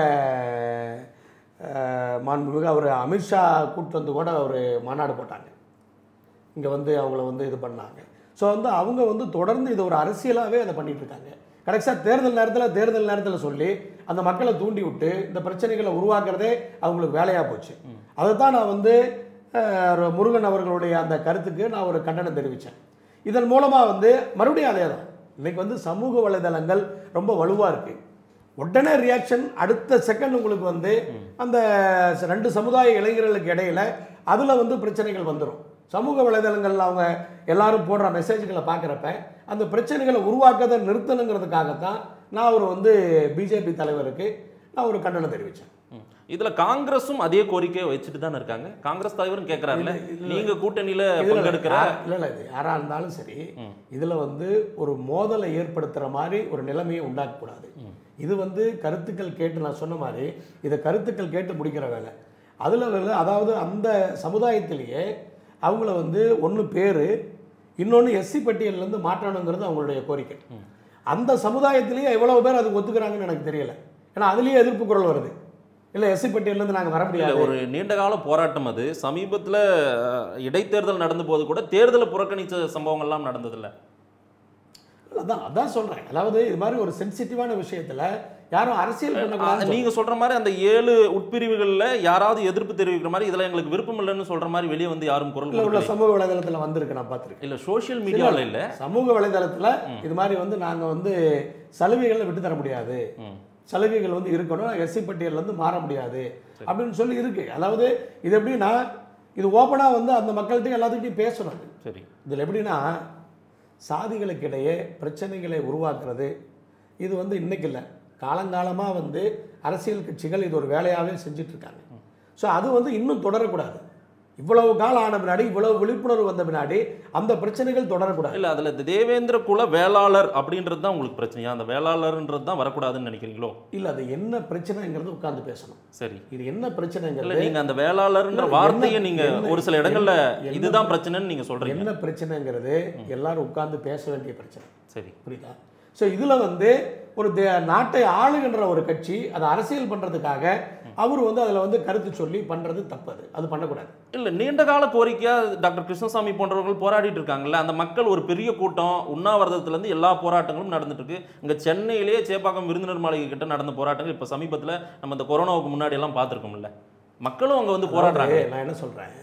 அஹ், மாண்புமிகு அவர் அமித்ஷா கூட்டு வந்து கூட ஒரு மாநாடு போட்டாங்க இங்கே வந்து அவங்கள வந்து இது பண்ணாங்க ஸோ வந்து அவங்க வந்து தொடர்ந்து இது ஒரு அரசியலாகவே அதை பண்ணிட்டு இருக்காங்க கடைசியாக தேர்தல் நேரத்தில் தேர்தல் நேரத்தில் சொல்லி அந்த மக்களை தூண்டி விட்டு இந்த பிரச்சனைகளை உருவாக்குறதே அவங்களுக்கு வேலையாக போச்சு அதை தான் நான் வந்து அஹ், முருகன் அவர்களுடைய அந்த கருத்துக்கு நான் ஒரு கண்டனம் தெரிவித்தேன் இதன் மூலமாக வந்து மறுபடியும் அதே தான் இன்னைக்கு வந்து சமூக வலைதளங்கள் ரொம்ப வலுவாக இருக்குது உடனே ரியாக்ஷன் அடுத்த செகண்ட் உங்களுக்கு வந்து அந்த ச- ரெண்டு சமுதாய இளைஞர்களுக்கு இடையில அதில் வந்து பிரச்சனைகள் வந்துடும் சமூக வலைதளங்கள்ல அவங்க எல்லாரும் போடுற மெசேஜ்களை பார்க்குறப்ப அந்த பிரச்சனைகளை உருவாக்கதை நிறுத்தணுங்கிறதுக்காகத்தான் நான் ஒரு வந்து பிஜேபி தலைவருக்கு நான் ஒரு கண்டனம் தெரிவித்தேன் ம். இதுல காங்கிரஸும் அதே கோரிக்கையை வச்சுட்டு தானே இருக்காங்க காங்கிரஸ் தலைவரும் கேட்கறாருல நீங்க கூட்டணியில பங்கெடுக்கிற இல்லை இல்லை இது யாராக இருந்தாலும் சரி இதில் வந்து ஒரு மோதலை ஏற்படுத்துகிற மாதிரி ஒரு நிலைமையை உண்டாக்கக்கூடாது இது வந்து கருத்துக்கள் கேட்டு நான் சொன்ன மாதிரி இதை கருத்துக்கள் கேட்டு முடிக்கிற வேலை அதில் வந்து அதாவது அந்த சமுதாயத்திலேயே அவங்கள வந்து ஒன்று பேர் இன்னொன்று எஸ்சி பட்டியல்லேருந்து மாற்றணுங்கிறது அவங்களுடைய கோரிக்கை அந்த சமுதாயத்திலேயே எவ்வளவு பேர் அதுக்கு ஒத்துக்கிறாங்கன்னு எனக்கு தெரியல ஏன்னா அதுலேயே எதிர்ப்பு குரல் வருது இல்லை எஸ்சி பட்டியல்லேருந்து நாங்கள் வர இல்ல, முடியாது ஒரு நீண்ட கால போராட்டம் அது சமீபத்துல அஹ், இடைத்தேர்தல் நடந்த போது கூட தேர்தலை புறக்கணிச்ச சம்பவங்கள்லாம் நடந்ததில்ல அதான் அதான் சொல்கிறேன் அதாவது இது மாதிரி ஒரு சென்சிட்டிவான விஷயத்தில் யாரும் அரசியல் அஹ், பண்ணக்கூடாது நீங்க சொல்ற மாதிரி அந்த ஏழு உட்பிரிவுகள்ல யாராவது எதிர்ப்பு தெரிவிக்கிற மாதிரி இதுல எங்களுக்கு விருப்பம் இல்லைன்னு சொல்ற மாதிரி வெளியே வந்து யாரும் குரல் உள்ள கொடுக்கல. சமூக வலைதளத்தில் வந்திருக்கு நான் பார்த்துருக்கேன் இல்ல சோஷியல் மீடியால இல்ல சமூக வலைதளத்தில் இது மாதிரி வந்து நாங்கள் வந்து சலுகைகளை விட்டு தர முடியாது ம். சலுகைகள் வந்து இருக்கணும் எஸ்சி பட்டியல்லேருந்து மாற முடியாது அப்படின்னு சொல்லி இருக்கு அதாவது இது எப்படின்னா இது ஓப்பனாக வந்து அந்த மக்கள்கிட்ட எல்லாத்துக்கிட்டையும் பேசணும் அது. சரி இதில் எப்படின்னா சாதிகளுக்கு இடையே பிரச்சனைகளை உருவாக்குறது இது வந்து இன்னைக்கு இல்லை காலங்காலமாக வந்து அரசியல் கட்சிகள் இது ஒரு வேலையாகவே செஞ்சுட்டு இருக்காங்க ஸோ அது வந்து இன்னும் தொடரக்கூடாது இவ்வளவு காலம் ஆன பின்னாடி இவ்வளவு விழிப்புணர்வு வந்த பின்னாடி அந்த பிரச்சனைகள் தொடரக்கூடாது இல்ல அதுல இந்த தேவேந்திர குல வேளாளர் அப்படின்றது தான் உங்களுக்கு பிரச்சனையா அந்த வேளாளர்ன்றது தான் வரக்கூடாதுன்னு நினைக்கிறீங்களோ இல்லை அது என்ன பிரச்சனைங்கிறது உட்கார்ந்து பேசணும் சரி இது என்ன இல்ல பிரச்சனைங்கிறது நீங்க அந்த வேளாளர்ன்ற இல்ல, வார்த்தையை என்ன- நீங்க என்ன- ஒரு சில இடங்கள்ல என்ன- இதுதான் பிரச்சனைன்னு நீங்க சொல்றீங்க என்ன பிரச்சனைங்கிறது எல்லாரும் உட்கார்ந்து பேச வேண்டிய பிரச்சனை சரி புரியுதா ஸோ இதில் வந்து ஒரு தே- நாட்டை ஆளுகின்ற ஒரு கட்சி அதை அரசியல் பண்ணுறதுக்காக அவர் வந்து அதில் வந்து கருத்து சொல்லி பண்ணுறது தப்பது அது பண்ணக்கூடாது இல்ல நீண்ட கால கோரிக்கையா டாக்டர் கிருஷ்ணசாமி போன்றவர்கள் போராடிட்டு இருக்காங்கல்ல அந்த மக்கள் ஒரு பெரிய கூட்டம் உண்ணாவிரதத்துல இருந்து எல்லா போராட்டங்களும் நடந்துட்டு இருக்கு இங்க சென்னையிலேயே சேப்பாக்கம் விருந்தினர் மாளிகை கிட்ட நடந்த போராட்டங்கள் இப்ப சமீபத்துல நம்ம இந்த கொரோனாவுக்கு முன்னாடி எல்லாம் பார்த்திருக்கோம்ல மக்களும் அங்க வந்து போராடுறாங்க அதாவது நான் என்ன சொல்கிறேன்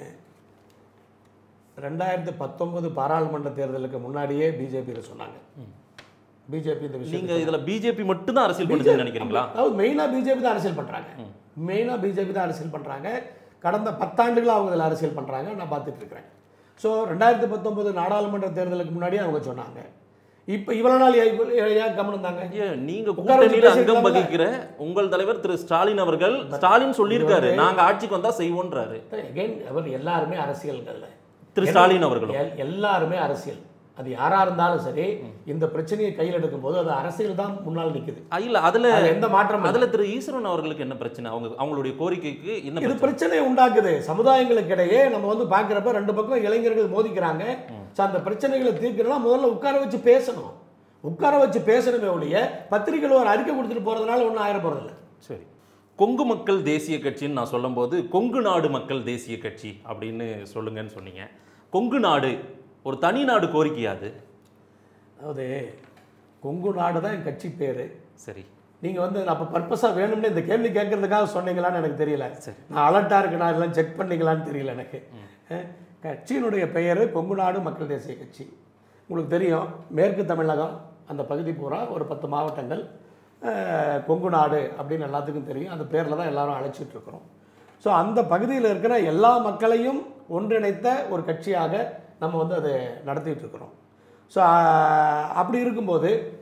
ரெண்டாயிரத்தி பத்தொன்பது பாராளுமன்ற தேர்தலுக்கு முன்னாடியே பிஜேபி இதை சொன்னாங்க பிஜேபி இந்த நீங்க விஷயம் இதுல பிஜேபி மட்டும் தான் அரசியல் பண்ணுதுன்னு நினைக்கிறீங்களா அதாவது மெயினாக பிஜேபி தான் அரசியல் பண்ணுறாங்க மெயினாக பிஜேபி தான் அரசியல் பண்ணுறாங்க கடந்த பத்தாண்டுகளாக அவங்க இதில் அரசியல் பண்ணுறாங்க நான் பார்த்துட்டு இருக்கிறேன் ஸோ ரெண்டாயிரத்தி பத்தொன்பது நாடாளுமன்ற தேர்தலுக்கு முன்னாடியே அவங்க சொன்னாங்க இப்போ இவ்வளோ நாள் ஏன் இவ்வளவு- ஏன் கவனம் இருந்தாங்க ஐயா, நீங்க உட்கார வச்சு கூட்டணியில அங்கம் பேசிக்கலாம்ல? வகிக்கிற உங்கள் தலைவர் திரு ஸ்டாலின் அவர்கள் ஸ்டாலின் சொல்லியிருக்காரு நாங்க ஆட்சிக்கு வந்தா செய்வோன்றாரு அகைன் அவர் எல்லாருமே அரசியல்கள்ல திரு ஸ்டாலின் அவர்களும் எல்- எல்லாருமே அரசியல் அது யாரா இருந்தாலும் சரி இந்த பிரச்சனையை கையில் எடுக்கும் போது அது அரசியல் தான் முன்னால் நிக்குது ஆ, இல்ல அதுல அதுல எந்த மாற்றமும் இல்லை. அதுல திரு ஈஸ்வரன் அவர்களுக்கு என்ன பிரச்சனை அவங்க அவங்களுடைய கோரிக்கைக்கு என்ன இது பிரச்சனை? பிரச்சனையை உண்டாக்குது சமுதாயங்களுக்கு இடையே நம்ம வந்து பார்க்குறப்ப ரெண்டு பக்கம் இளைஞர்கள் மோதிக்கிறாங்க ஸோ அந்த பிரச்சனைகளை தீர்க்கணும்னா முதல்ல உட்கார வச்சு பேசணும் உட்கார வச்சு பேசணுமே ஒழிய பத்திரிகையில் ஒரு அறிக்கை கொடுத்துட்டு போறதுனால ஒன்றும் ஆயிர போறதில்ல சரி கொங்கு மக்கள் தேசிய கட்சின்னு நான் சொல்லும்போது கொங்கு நாடு மக்கள் தேசிய கட்சி அப்படின்னு சொல்லுங்கன்னு சொன்னீங்க கொங்கு நாடு ஒரு தனி நாடு கோரிக்கையா அது அதாவது கொங்கு நாடு தான் என் கட்சி பேர் சரி நீங்கள் வந்து அப்போ பர்பஸாக வேணும்னு இந்த கேள்வி கேட்கறதுக்காக சொன்னீங்களான்னு எனக்கு தெரியல சரி. நான் அலர்ட்டாக இருக்கேனா எல்லாம் செக் பண்ணீங்களான்னு தெரியல எனக்கு அஹ், கட்சியினுடைய பெயர் கொங்கு நாடு மக்கள் தேசிய கட்சி உங்களுக்கு தெரியும் மேற்கு தமிழகம் அந்த பகுதி பூரா ஒரு பத்து மாவட்டங்கள் அஹ், கொங்கு நாடு அப்படின்னு எல்லாத்துக்கும் தெரியும் அந்த பேரில் தான் எல்லாரும் அழைச்சிட்டு இருக்கிறோம் ஸோ அந்த பகுதியில் இருக்கிற எல்லா மக்களையும் ஒன்றிணைத்த ஒரு கட்சியாக நம்ம வந்து அதை நடத்திட்டு இருக்கிறோம் ஸோ அப்படி இருக்கும்போது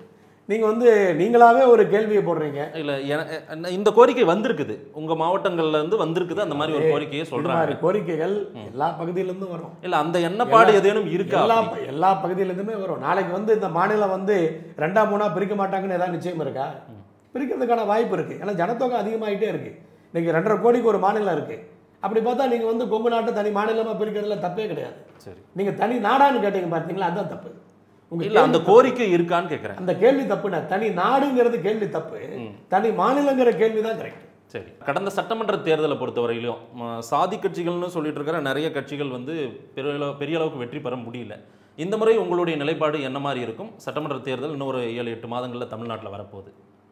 நீங்கள் வந்து நீங்களாவே ஒரு கேள்வியை போடுறீங்க இல்ல என- எ- இந்த கோரிக்கை வந்திருக்குது உங்க மாவட்டங்கள்ல இருந்து வந்திருக்குது அந்த மாதிரி ஒரு கோரிக்கையை இது சொல்றாங்க மாதிரி கோரிக்கைகள் எல்லா பகுதியிலிருந்தும் வரும் இல்ல அந்த எண்ணப்பாடு ஏதேனும் இருக்கா எல்லா அப்படி? எல்லா பகுதியிலேருந்துமே வரும் நாளைக்கு வந்து இந்த மாநிலம் வந்து ரெண்டா மூணா பிரிக்க மாட்டாங்கன்னு ஏதாவது நிச்சயம் இருக்கா பிரிக்கிறதுக்கான வாய்ப்பு இருக்கு ஏன்னா ஜனத்தொகை அதிகமாயிட்டே இருக்கு இன்னைக்கு ரெண்டரை கோடிக்கு ஒரு மாநிலம் இருக்கு அப்படி பார்த்தா நீங்க வந்து கொங்கு நாட்டை தனி மாநிலமா பிரிக்கிறதுல தப்பே கிடையாது சரி நீங்க தனி நாடான்னு கேட்டீங்க பார்த்தீங்களா அதுதான் தப்பு உங்க இல்ல அந்த கேள்வி கோரிக்கை இருக்கான்னு கேக்குறேன் அந்த கேள்வி தப்புண்ணா தனி நாடுங்கிறது கேள்வி தப்பு தனி மாநிலங்கிற கேள்வி தான் கரெக்ட் சரி கடந்த சட்டமன்ற தேர்தலை பொறுத்தவரையிலும் ம, சாதி கட்சிகள்னு சொல்லிட்டு இருக்கிற நிறைய கட்சிகள் வந்து பெரிய அளவு- பெரிய அளவுக்கு வெற்றி பெற முடியல இந்த முறை உங்களுடைய நிலைப்பாடு என்ன மாதிரி இருக்கும் சட்டமன்ற தேர்தல் இன்னும் ஒரு ஏழு எட்டு மாதங்களில் தமிழ்நாட்டில் வரப்போகுது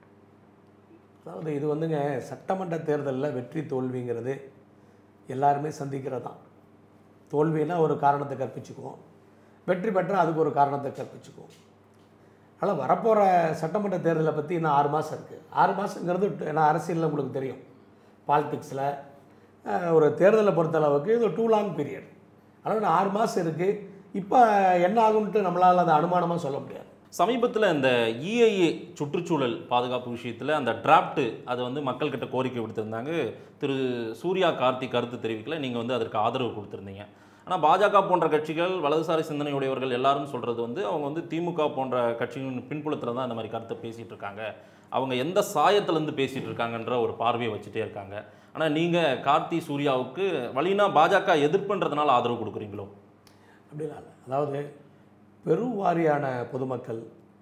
அதாவது இது வந்துங்க சட்டமன்ற தேர்தலில் வெற்றி தோல்விங்கிறது எல்லாருமே சந்திக்கிறது தான் தோல்வினா ஒரு காரணத்தை கற்பிச்சுக்குவோம் வெற்றி பெற்றால் அதுக்கு ஒரு காரணத்தை கற்பிச்சுக்குவோம் அதனால் வரப்போகிற சட்டமன்ற தேர்தலை பற்றி இன்னும் ஆறு மாதம் இருக்குது ஆறு மாதங்கிறது ஏன்னா அரசியலில் உங்களுக்கு தெரியும் பாலிடிக்ஸில் ஒரு தேர்தலை பொறுத்தளவுக்கு இது டூ லாங் பீரியட் அதனால் இன்னும் ஆறு மாதம் இருக்குது இப்போ என்ன ஆகும்ன்ட்டு நம்மளால் அதை அனுமானமாக சொல்ல முடியாது சமீபத்தில் இந்த இஐஏ சுற்றுச்சூழல் பாதுகாப்பு விஷயத்தில் அந்த டிராப்ட் அது வந்து மக்கள்கிட்ட கோரிக்கை விடுத்திருந்தாங்க திரு சூர்யா கார்த்தி கருத்து தெரிவிக்கல நீங்கள் வந்து அதற்கு ஆதரவு கொடுத்துருந்தீங்க ஆனால் பாஜக போன்ற கட்சிகள் வலதுசாரி சிந்தனையுடையவர்கள் எல்லாரும் சொல்கிறது வந்து அவங்க வந்து திமுக போன்ற கட்சிகளின் பின்புலத்தில் தான் இந்த மாதிரி கருத்தை பேசிகிட்டு இருக்காங்க அவங்க எந்த சாயத்திலேருந்து பேசிகிட்டு இருக்காங்கன்ற ஒரு பார்வையை வச்சுட்டே இருக்காங்க ஆனால் நீங்கள் கார்த்தி சூர்யாவுக்கு வழினா பாஜக எதிர்ப்புன்றதுனால ஆதரவு கொடுக்குறீங்களோ அப்படிலாம் இல்லை அதாவது பெருவாரியான பொதுமக்கள்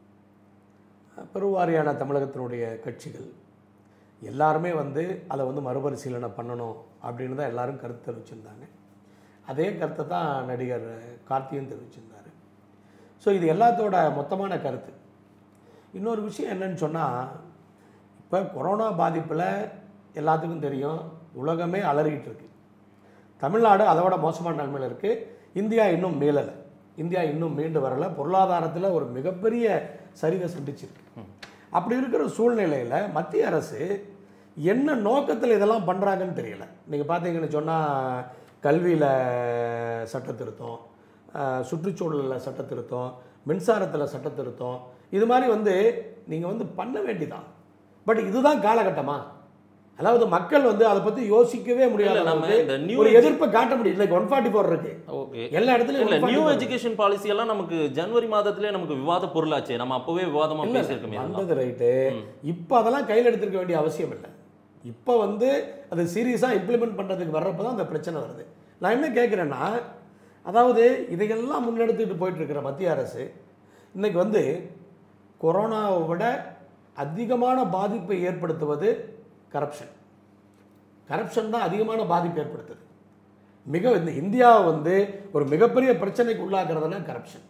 பெருவாரியான தமிழகத்தினுடைய கட்சிகள் எல்லாருமே வந்து அதை வந்து மறுபரிசீலனை பண்ணணும் அப்படின்னு தான் எல்லாரும் கருத்து தெரிவிச்சிருந்தாங்க அதே கருத்தை தான் நடிகர் கார்த்தியும் தெரிவிச்சிருந்தார் ஸோ இது எல்லாத்தோட மொத்தமான கருத்து இன்னொரு விஷயம் என்னன்னு சொன்னால் இப்போ கொரோனா பாதிப்பில் எல்லாத்துக்கும் தெரியும் உலகமே அலறிக்கிட்டு இருக்கு தமிழ்நாடு அதை விட மோசமான நிலைமையில் இருக்குது இந்தியா இன்னும் மீளலை இந்தியா இன்னும் மீண்டு வரல பொருளாதாரத்தில் ஒரு மிகப்பெரிய சரிவை சந்திச்சிருக்கு அப்படி இருக்கிற சூழ்நிலையில் மத்திய அரசு என்ன நோக்கத்தில் இதெல்லாம் பண்ணுறாங்கன்னு தெரியல நீங்கள் பார்த்தீங்கன்னு சொன்னால் கல்வியில் சட்ட திருத்தம் அஹ், சுற்றுச்சூழலில் சட்ட திருத்தம் மின்சாரத்தில் சட்ட திருத்தம் இது மாதிரி வந்து நீங்கள் வந்து பண்ண வேண்டிதான் பட் இதுதான் காலகட்டமா அதாவது மக்கள் வந்து அதை பற்றி யோசிக்கவே முடியாத இல்ல, நம்ம அளவுக்கு இந்த new ஒரு எதிர்ப்பை காட்ட முடியும் இல்லை ஒன் ஃபார்ட்டி ஃபோர் இருக்கு ஓகே எல்லா இடத்துலையும் இல்ல 144 நியூ இருக்கு. எஜுகேஷன் பாலிசி எல்லாம் நமக்கு ஜனவரி மாதத்திலே நமக்கு விவாத பொருளாச்சே நம்ம அப்பவே விவாதமா இல்ல, பேசியிருக்கோமே அதெல்லாம். வந்தது ரைட்டு இப்போ அதெல்லாம் கையில் எடுத்துருக்க வேண்டிய அவசியம் இல்லை இப்போ வந்து அது சீரியஸாக இம்ப்ளிமெண்ட் பண்ணுறதுக்கு வர்றப்போ தான் அந்த பிரச்சனை வருது நான் என்ன கேட்குறேன்னா அதாவது இதையெல்லாம் முன்னெடுத்துட்டு போயிட்டு இருக்கிற மத்திய அரசு இன்னைக்கு வந்து கொரோனாவை விட அதிகமான பாதிப்பை ஏற்படுத்துவது கரப்ஷன் கரப்ஷன் தான் அதிகமான பாதிப்பு ஏற்படுத்துது மிக இந்த இந்தியாவை வந்து ஒரு மிகப்பெரிய பிரச்சனைக்கு உள்ளாக்குறதுனா கரப்ஷன்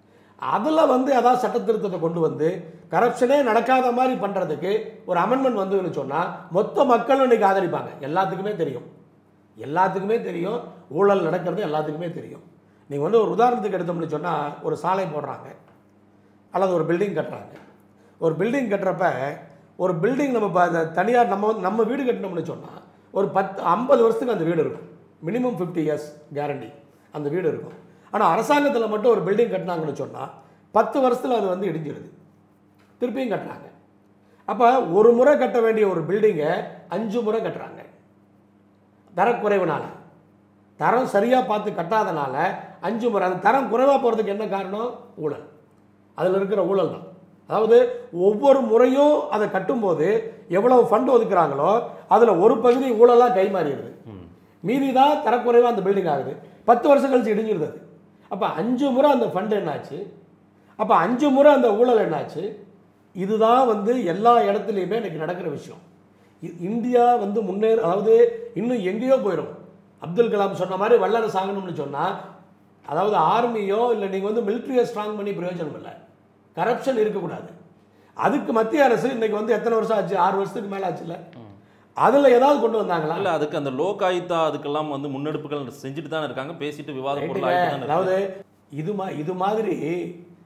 அதில் வந்து அதான் சட்ட திருத்தத்தை கொண்டு வந்து கரப்ஷனே நடக்காத மாதிரி பண்ணுறதுக்கு ஒரு அமெண்ட்மெண்ட் வந்ததுன்னு சொன்னால் மொத்த மக்களும் இன்னைக்கு ஆதரிப்பாங்க எல்லாத்துக்குமே தெரியும் எல்லாத்துக்குமே தெரியும் ஊழல் நடக்கிறது எல்லாத்துக்குமே தெரியும் நீங்கள் வந்து ஒரு உதாரணத்துக்கு எடுத்தோம்னு சொன்னால் ஒரு சாலை போடுறாங்க அல்லது ஒரு பில்டிங் கட்டுறாங்க ஒரு பில்டிங் கட்டுறப்ப ஒரு பில்டிங் நம்ம ப- அந்த தனியார் நம்ம வந்து நம்ம வீடு கட்டினோம்னு சொன்னால் ஒரு பத்து ஐம்பது வருஷத்துக்கு அந்த வீடு இருக்கும் மினிமம் ஃபிஃப்டி இயர்ஸ் கேரண்டி அந்த வீடு இருக்கும் ஆனால் அரசாங்கத்தில் மட்டும் ஒரு பில்டிங் கட்டினாங்கன்னு சொன்னால் பத்து வருஷத்தில் அது வந்து இடிஞ்சிருது திருப்பியும் கட்டுறாங்க அப்போ ஒரு முறை கட்ட வேண்டிய ஒரு பில்டிங்கை அஞ்சு முறை கட்டுறாங்க தரக்குறைவுனால தரம் சரியாக பார்த்து கட்டாதனால அஞ்சு முறை அந்த தரம் குறைவாக போகிறதுக்கு என்ன காரணம் ஊழல் அதில் இருக்கிற ஊழல் தான் அதாவது ஒவ்வொரு முறையும் அதை கட்டும்போது எவ்வளவு ஃபண்ட் ஒதுக்குறாங்களோ அதில் ஒரு பகுதி ஊழலாக கை மாறிடுது மீதி தான் தரக்குறைவாக அந்த பில்டிங் ஆகுது பத்து வருஷம் கழிச்சு இடிஞ்சிருது அது அப்போ அஞ்சு முறை அந்த ஃபண்ட் என்னாச்சு அப்போ அஞ்சு முறை அந்த ஊழல் என்னாச்சு இதுதான் வந்து எல்லா இடத்துலையுமே இன்னைக்கு நடக்கிற விஷயம் இ- இந்தியா வந்து முன்னேற அதாவது இன்னும் எங்கேயோ போயிடும் அப்துல் கலாம் சொன்ன மாதிரி வல்லரசு ஆகணும்னு சொன்னால் அதாவது ஆர்மியோ இல்லை நீங்கள் வந்து மிலிட்ரியை ஸ்ட்ராங் பண்ணி பிரயோஜனம் இல்லை கரப்ஷன் இருக்கக்கூடாது அதுக்கு மத்திய அரசு இன்னைக்கு வந்து எத்தனை வருஷம் ஆச்சு ஆறு வருஷத்துக்கு மேலே ஆச்சுல்ல அதில் ஏதாவது கொண்டு வந்தாங்களா இல்ல அதுக்கு அந்த லோக் ஆயுக்தா அதுக்கெல்லாம் வந்து முன்னெடுப்புகள் செஞ்சுட்டு தானே இருக்காங்க பேசிட்டு விவாத பொருள் ரைட்டுங்க. ஆகிட்டு தானே அதாவது இது மா இது மாதிரி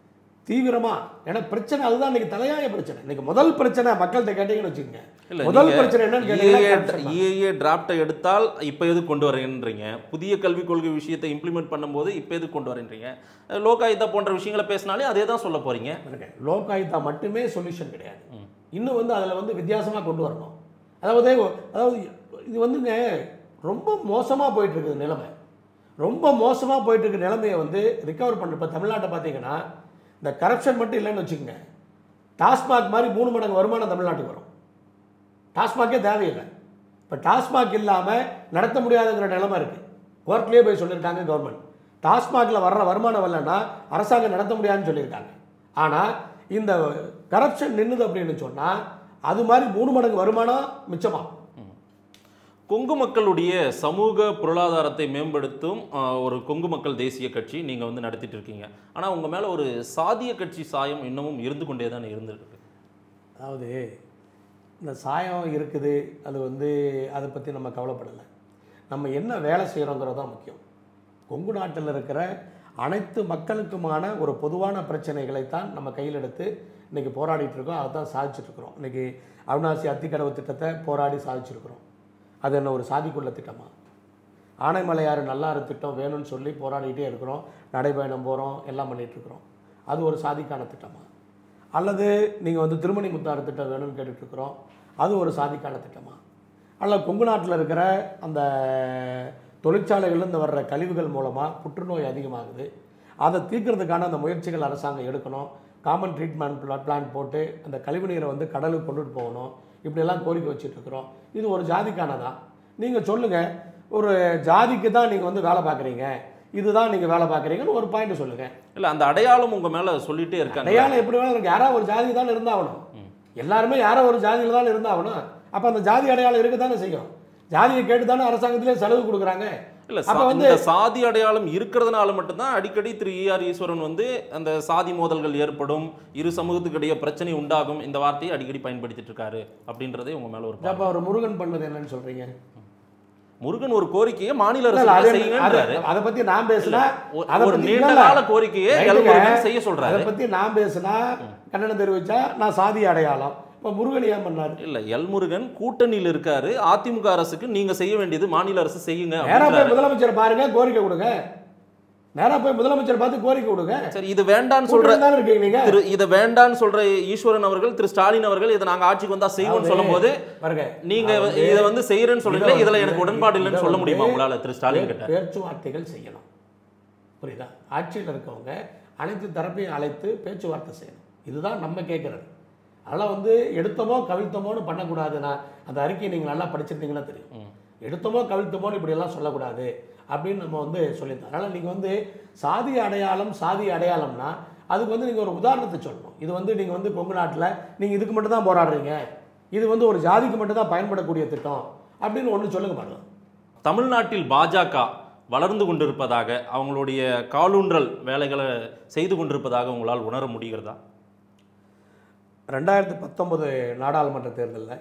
தீவிரமா ஏன்னா பிரச்சனை அதுதான் இன்னைக்கு தலையாய பிரச்சனை இன்னைக்கு முதல் பிரச்சனை மக்கள்கிட்ட கேட்டீங்கன்னு வச்சுக்கோங்க இல்ல முதல் நீங்க பிரச்சனை என்னன்னு கேட்டீங்கன்னா EAA corruption தான். EAA டிராஃப்டை எடுத்தால் இப்போ எது கொண்டு வரேன்றீங்க புதிய கல்விக் கொள்கை விஷயத்தை இம்ப்ளிமெண்ட் பண்ணும்போது இப்போ எது கொண்டு வரேன்றீங்க லோகாயுதா போன்ற விஷயங்களை பேசினாலே அதே தான் சொல்ல போறீங்க இருக்கு. லோகாயுத்தா மட்டுமே சொல்யூஷன் கிடையாது இன்னும் வந்து அதில் வந்து வித்தியாசமாக கொண்டு வரணும் அதாவது அதாவது இது வந்துங்க ரொம்ப மோசமாக போயிட்டு இருக்குது நிலைமை ரொம்ப மோசமாக போயிட்டு இருக்க நிலைமையை வந்து ரிகவர் பண்ண இப்போ தமிழ்நாட்டை பார்த்தீங்கன்னா இந்த கரப்ஷன் மட்டும் இல்லைன்னு வச்சுக்கோங்க டாஸ்மாக் மாதிரி மூணு மடங்கு வருமானம் தமிழ்நாட்டுக்கு வரும் டாஸ்மாகே தேவையில்லை இப்போ டாஸ்மாக் இல்லாமல் நடத்த முடியாதுங்கிற நிலைமை இருக்குது கோர்ட்லேயே போய் சொல்லியிருக்காங்க கவர்மெண்ட் டாஸ்மாகில் வர்ற வருமானம் வரலன்னா அரசாங்கம் நடத்த முடியாதுன்னு சொல்லியிருக்காங்க ஆனால் இந்த கரப்ஷன் நின்னுது அப்படின்னு சொன்னால் அது மாதிரி மூணு மடங்கு வருமானம் மிச்சமாகும் கொங்கு மக்களுடைய சமூக பொருளாதாரத்தை மேம்படுத்தும் ஆஹ், ஒரு கொங்கு மக்கள் தேசிய கட்சி நீங்கள் வந்து நடத்திட்டு இருக்கீங்க ஆனால் உங்கள் மேலே ஒரு சாதிய கட்சி சாயம் இன்னமும் இருந்து கொண்டே தானே இருந்துட்டு இருக்கு அதாவது இந்த சாயம் இருக்குது அது வந்து அதை பற்றி நம்ம கவலைப்படலை நம்ம என்ன வேலை செய்கிறோங்கிறது தான் முக்கியம் கொங்கு நாட்டில் இருக்கிற அனைத்து மக்களுக்குமான ஒரு பொதுவான பிரச்சனைகளைத்தான் நம்ம கையில் எடுத்து இன்றைக்கி போராடிட்டு இருக்கோம் அதை தான் சாதிச்சுட்டு இருக்கிறோம் இன்றைக்கி அவினாசி அத்திக்கடவு திட்டத்தை போராடி சாதிச்சிருக்கிறோம் அது என்ன ஒரு சாதிக்குள்ள திட்டமா ஆனைமலையாறு நல்லாறு திட்டம் வேணும்னு சொல்லி போராடிட்டே இருக்கிறோம் நடைபயணம் போகிறோம் எல்லாம் பண்ணிட்டு இருக்கிறோம் அது ஒரு சாதிக்கான திட்டமா அல்லது நீங்கள் வந்து திருமணி முத்தாறு திட்டம் வேணும்னு கேட்டுட்டு இருக்கிறோம் அது ஒரு சாதிக்கான திட்டமா அல்ல கொங்கு நாட்டில் இருக்கிற அந்த தொழிற்சாலைகள்லேருந்து வர்ற கழிவுகள் மூலமாக புற்றுநோய் அதிகமாகுது அதை தீர்க்கறதுக்கான அந்த முயற்சிகள் அரசாங்கம் எடுக்கணும் காமன் ட்ரீட்மெண்ட் பிளான் போட்டு அந்த கழிவு நீரை வந்து கடலுக்கு கொண்டுட்டு போகணும் இப்படியெல்லாம் கோரிக்கை வச்சுட்டு இருக்கிறோம் இது ஒரு ஜாதிக்கானதா நீங்கள் சொல்லுங்கள் ஒரு ஜாதிக்கு தான் நீங்கள் வந்து வேலை பார்க்குறீங்க இதுதான் நீங்கள் வேலை பார்க்குறீங்கன்னு ஒரு பாயிண்ட் சொல்லுங்கள் இல்லை அந்த அடையாளம் உங்கள் மேலே சொல்லிட்டே இருக்காங்க அடையாளம் எப்படி வேணாலும் இருக்கு யாரோ ஒரு ஜாதி தான் இருந்தாகணும் எல்லாருமே யாரோ ஒரு ஜாதியில் தான் இருந்தாகணும் அப்போ அந்த ஜாதி அடையாளம் இருக்க தானே செய்யும் ஜாதியை கேட்டு தானே அரசாங்கத்திலே செலவு கொடுக்குறாங்க இல்ல அப்ப சா- வந்து- இந்த சாதி அடையாளம் இருக்கிறதுனால மட்டும்தான் அடிக்கடி திரு ஈஆர் ஈஸ்வரன் வந்து அந்த சாதி மோதல்கள் ஏற்படும் இரு சமூகத்துக்கு இடையே பிரச்சனை உண்டாகும் இந்த வார்த்தையை அடிக்கடி பயன்படுத்திட்டு இருக்காரு அப்படின்றதே உங்க மேல ஒரு பார்வை. அப்போ அவர் முருகன் பண்ணது என்னன்னு சொல்றீங்க முருகன் ஒரு கோரிக்கையை மாநில இல்ல, அரசு அது- செய்யுங்கன்றாரு அது- அதை பத்தி நான் பேசினா ஒரு- அதை ஒரு பத்தி- நீண்ட இல்ல, கால கோரிக்கையை ரைட்டுங்க. எல் முருகன் செய்ய அதை சொல்றாரு பத்தி நான் பேசினா கண்டனம் தெரிவிச்சா நான் சாதி அடையாளம் இப்போ முருகன் ஏன் பண்ணாரு இல்ல எல் முருகன் கூட்டணியில் இருக்காரு அதிமுக அரசுக்கு நீங்க செய்ய வேண்டியது மாநில அரசு செய்யுங்க நேரா போய் அப்படின்றாரு. முதலமைச்சர் பாருங்க கோரிக்கை கொடுங்க நேரா போய் முதலமைச்சர் பார்த்து கோரிக்கை கொடுங்க சரி இது வேண்டான்னு சொல்ற கூட்டணி தானே இருக்கீங்க நீங்க திரு இதை வேண்டான்னு சொல்ற ஈஸ்வரன் அவர்கள் திரு ஸ்டாலின் அவர்கள் இதை நாங்க ஆட்சிக்கு வந்தா செய்வோம்னு சொல்லும்போது பாருங்க நீங்க நான் வந்து- இதை வந்து செய்யறேன்னு சொல்றீங்களா இதை இதுல வந்து- எனக்கு உடன்பாடு இல்லைன்னு இதை சொல்ல வந்து முடியுமா உங்களால திரு ஸ்டாலின் பே- கிட்ட பேச்சுவார்த்தைகள் செய்யணும் புரியுதா ஆட்சியில் இருக்கவங்க அனைத்து தரப்பையும் அழைத்து பேச்சுவார்த்தை செய்யணும் இதுதான் நம்ம கேட்குறது அதெல்லாம் வந்து எடுத்தமோ கவிழ்த்தமோன்னு பண்ணக்கூடாது நான் அந்த அறிக்கையை நீங்கள் நல்லா படிச்சிருந்தீங்கன்னா தெரியும் எடுத்தமோ கவிழ்த்தமோன்னு இப்படியெல்லாம் சொல்லக்கூடாது அப்படின்னு நம்ம வந்து சொல்லியிருந்தோம் அதனால் நீங்கள் வந்து சாதி அடையாளம் சாதி அடையாளம்னா அதுக்கு வந்து நீங்கள் ஒரு உதாரணத்தை சொல்லணும் இது வந்து நீங்கள் வந்து கொங்கு நாட்டில் நீங்கள் இதுக்கு மட்டும் தான் போராடுறீங்க இது வந்து ஒரு ஜாதிக்கு மட்டும் தான் பயன்படக்கூடிய திட்டம் அப்படின்னு ஒன்று சொல்லுங்க பாருங்கள் தமிழ்நாட்டில் பாஜக வளர்ந்து கொண்டிருப்பதாக அவங்களுடைய காலூன்றல் வேலைகளை செய்து கொண்டிருப்பதாக உங்களால் உணர முடிகிறதா ரெண்டாயிரத்தி பத்தொன்பது நாடாளுமன்ற தேர்தலில்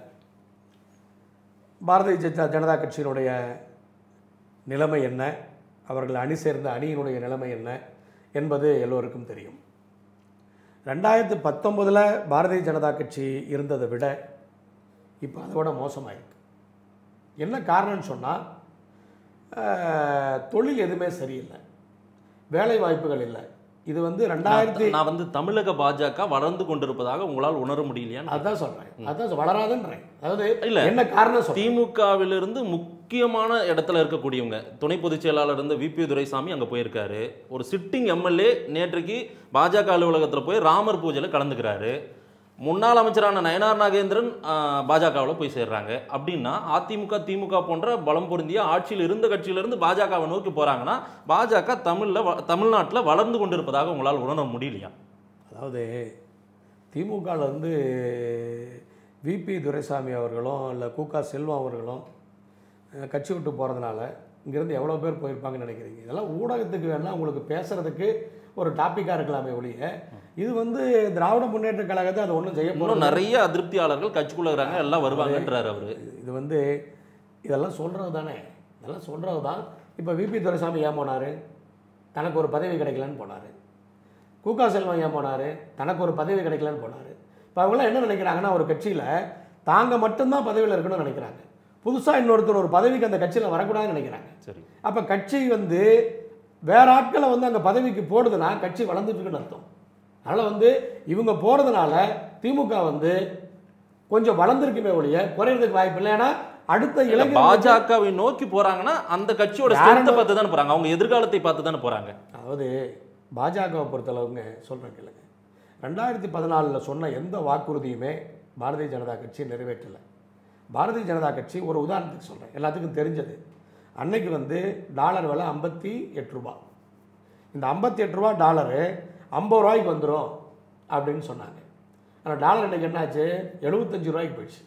பாரதிய ஜனதா ஜனதா கட்சியினுடைய நிலைமை என்ன அவர்கள் அணி சேர்ந்த அணியினுடைய நிலைமை என்ன என்பது எல்லோருக்கும் தெரியும் ரெண்டாயிரத்தி பத்தொன்பதில் பாரதிய ஜனதா கட்சி இருந்ததை விட இப்போ அதோட மோசமாயிருக்கு என்ன காரணம்னு சொன்னால் தொழில் எதுவுமே சரியில்லை வேலை வாய்ப்புகள் இல்லை இது வந்து ரெண்டாயிரத்தி நான் வந்து தமிழக பாஜக வளர்ந்து கொண்டிருப்பதாக உங்களால் உணர முடியலையா அதான் சொல்றேன் அதான் சொ- வளராதுன்றேன் அதாவது இல்ல. என்ன காரணம் சொல்றேன் திமுகவிலிருந்து முக்கியமான இடத்துல இருக்கக்கூடியவங்க துணை பொதுச் செயலாளர் இருந்த விபி துரைசாமி அங்க போயிருக்காரு ஒரு சிட்டிங் எம்எல்ஏ நேற்றைக்கு பாஜக அலுவலகத்துல போய் ராமர் பூஜையில கலந்துக்கிறாரு முன்னாள் அமைச்சரான நயனார் நாகேந்திரன் பாஜகவில் போய் சேர்றாங்க அப்படின்னா அதிமுக திமுக போன்ற பலம் பொருந்திய ஆட்சியில் இருந்த கட்சியிலிருந்து பாஜகவை நோக்கி போறாங்கன்னா பாஜக தமிழ்ல வ- தமிழ்நாட்டுல வளர்ந்து கொண்டிருப்பதாக உங்களால் உணர முடியலையா அதாவது திமுகவில் வந்து விபி துரைசாமி அவர்களும் இல்லை கூகா செல்வம் அவர்களும் அஹ், கட்சி விட்டு போகிறதுனால இங்கேருந்து எவ்வளோ பேர் போயிருப்பாங்கன்னு நினைக்கிறீங்க இதெல்லாம் ஊடகத்துக்கு வேணால் உங்களுக்கு பேசுறதுக்கு ஒரு டாப்பிக்காக இருக்கலாமே ஒழிய இது வந்து திராவிட முன்னேற்ற கழகத்தை அது ஒன்றும் செய்ய இன்னும் போகிறது நிறைய அதிருப்தியாளர்கள் கட்சிக்குள்ள இருக்கிறாங்க எல்லாம் வருவாங்கன்றாரு அவரு இது வந்து இதெல்லாம் சொல்கிறது தானே இதெல்லாம் சொல்கிறது தான் இப்போ விபி துரைசாமி ஏன் போனார் தனக்கு ஒரு பதவி கிடைக்கலன்னு போனார் கூகா செல்வம் ஏன் போனார் தனக்கு ஒரு பதவி கிடைக்கலன்னு போனார் இப்போ அவங்களாம் என்ன நினைக்கிறாங்கன்னா ஒரு கட்சியில் தாங்க மட்டும்தான் பதவியில் இருக்கணும்னு நினைக்கிறாங்க புதுசாக இன்னொருத்தர் ஒரு பதவிக்கு அந்த கட்சியில் வரக்கூடாதுன்னு நினைக்கிறாங்க சரி அப்போ கட்சி வந்து வேற ஆட்களை வந்து அங்கே பதவிக்கு போடுதுன்னா கட்சி வளர்ந்துட்டு இருக்குன்னு அர்த்தம் அதனால் வந்து இவங்க போகிறதுனால திமுக வந்து கொஞ்சம் வளர்ந்துருக்குமே ஒழிய குறையிறதுக்கு வாய்ப்பு இல்லை ஏன்னா அடுத்த இல்ல, இளைஞர் பாஜகவை நோக்கி போறாங்கன்னா அந்த கட்சியோட யாரை ஸ்ட்ரென்த்தை நோ- பார்த்து தானே போறாங்க அவங்க எதிர்காலத்தை பார்த்து தானே போறாங்க அதாவது பாஜகவை பொறுத்தளவுங்க சொல்கிறேன் கேளுங்க ரெண்டாயிரத்தி பதினாலில் சொன்ன எந்த வாக்குறுதியுமே பாரதிய ஜனதா கட்சி நிறைவேற்றலை பாரதிய ஜனதா கட்சி ஒரு உதாரணத்துக்கு சொல்கிறேன் எல்லாத்துக்கும் தெரிஞ்சது அன்னைக்கு வந்து டாலர் விலை ஐம்பத்தி எட்டு ரூபா இந்த ஐம்பத்தி எட்டு ரூபா டாலரு ஐம்பது ரூபாய்க்கு வந்துடும் அப்படின்னு சொன்னாங்க ஆனால் டாலர் இன்னைக்கு என்னாச்சு எழுபத்தஞ்சு ரூபாய்க்கு போயிடுச்சு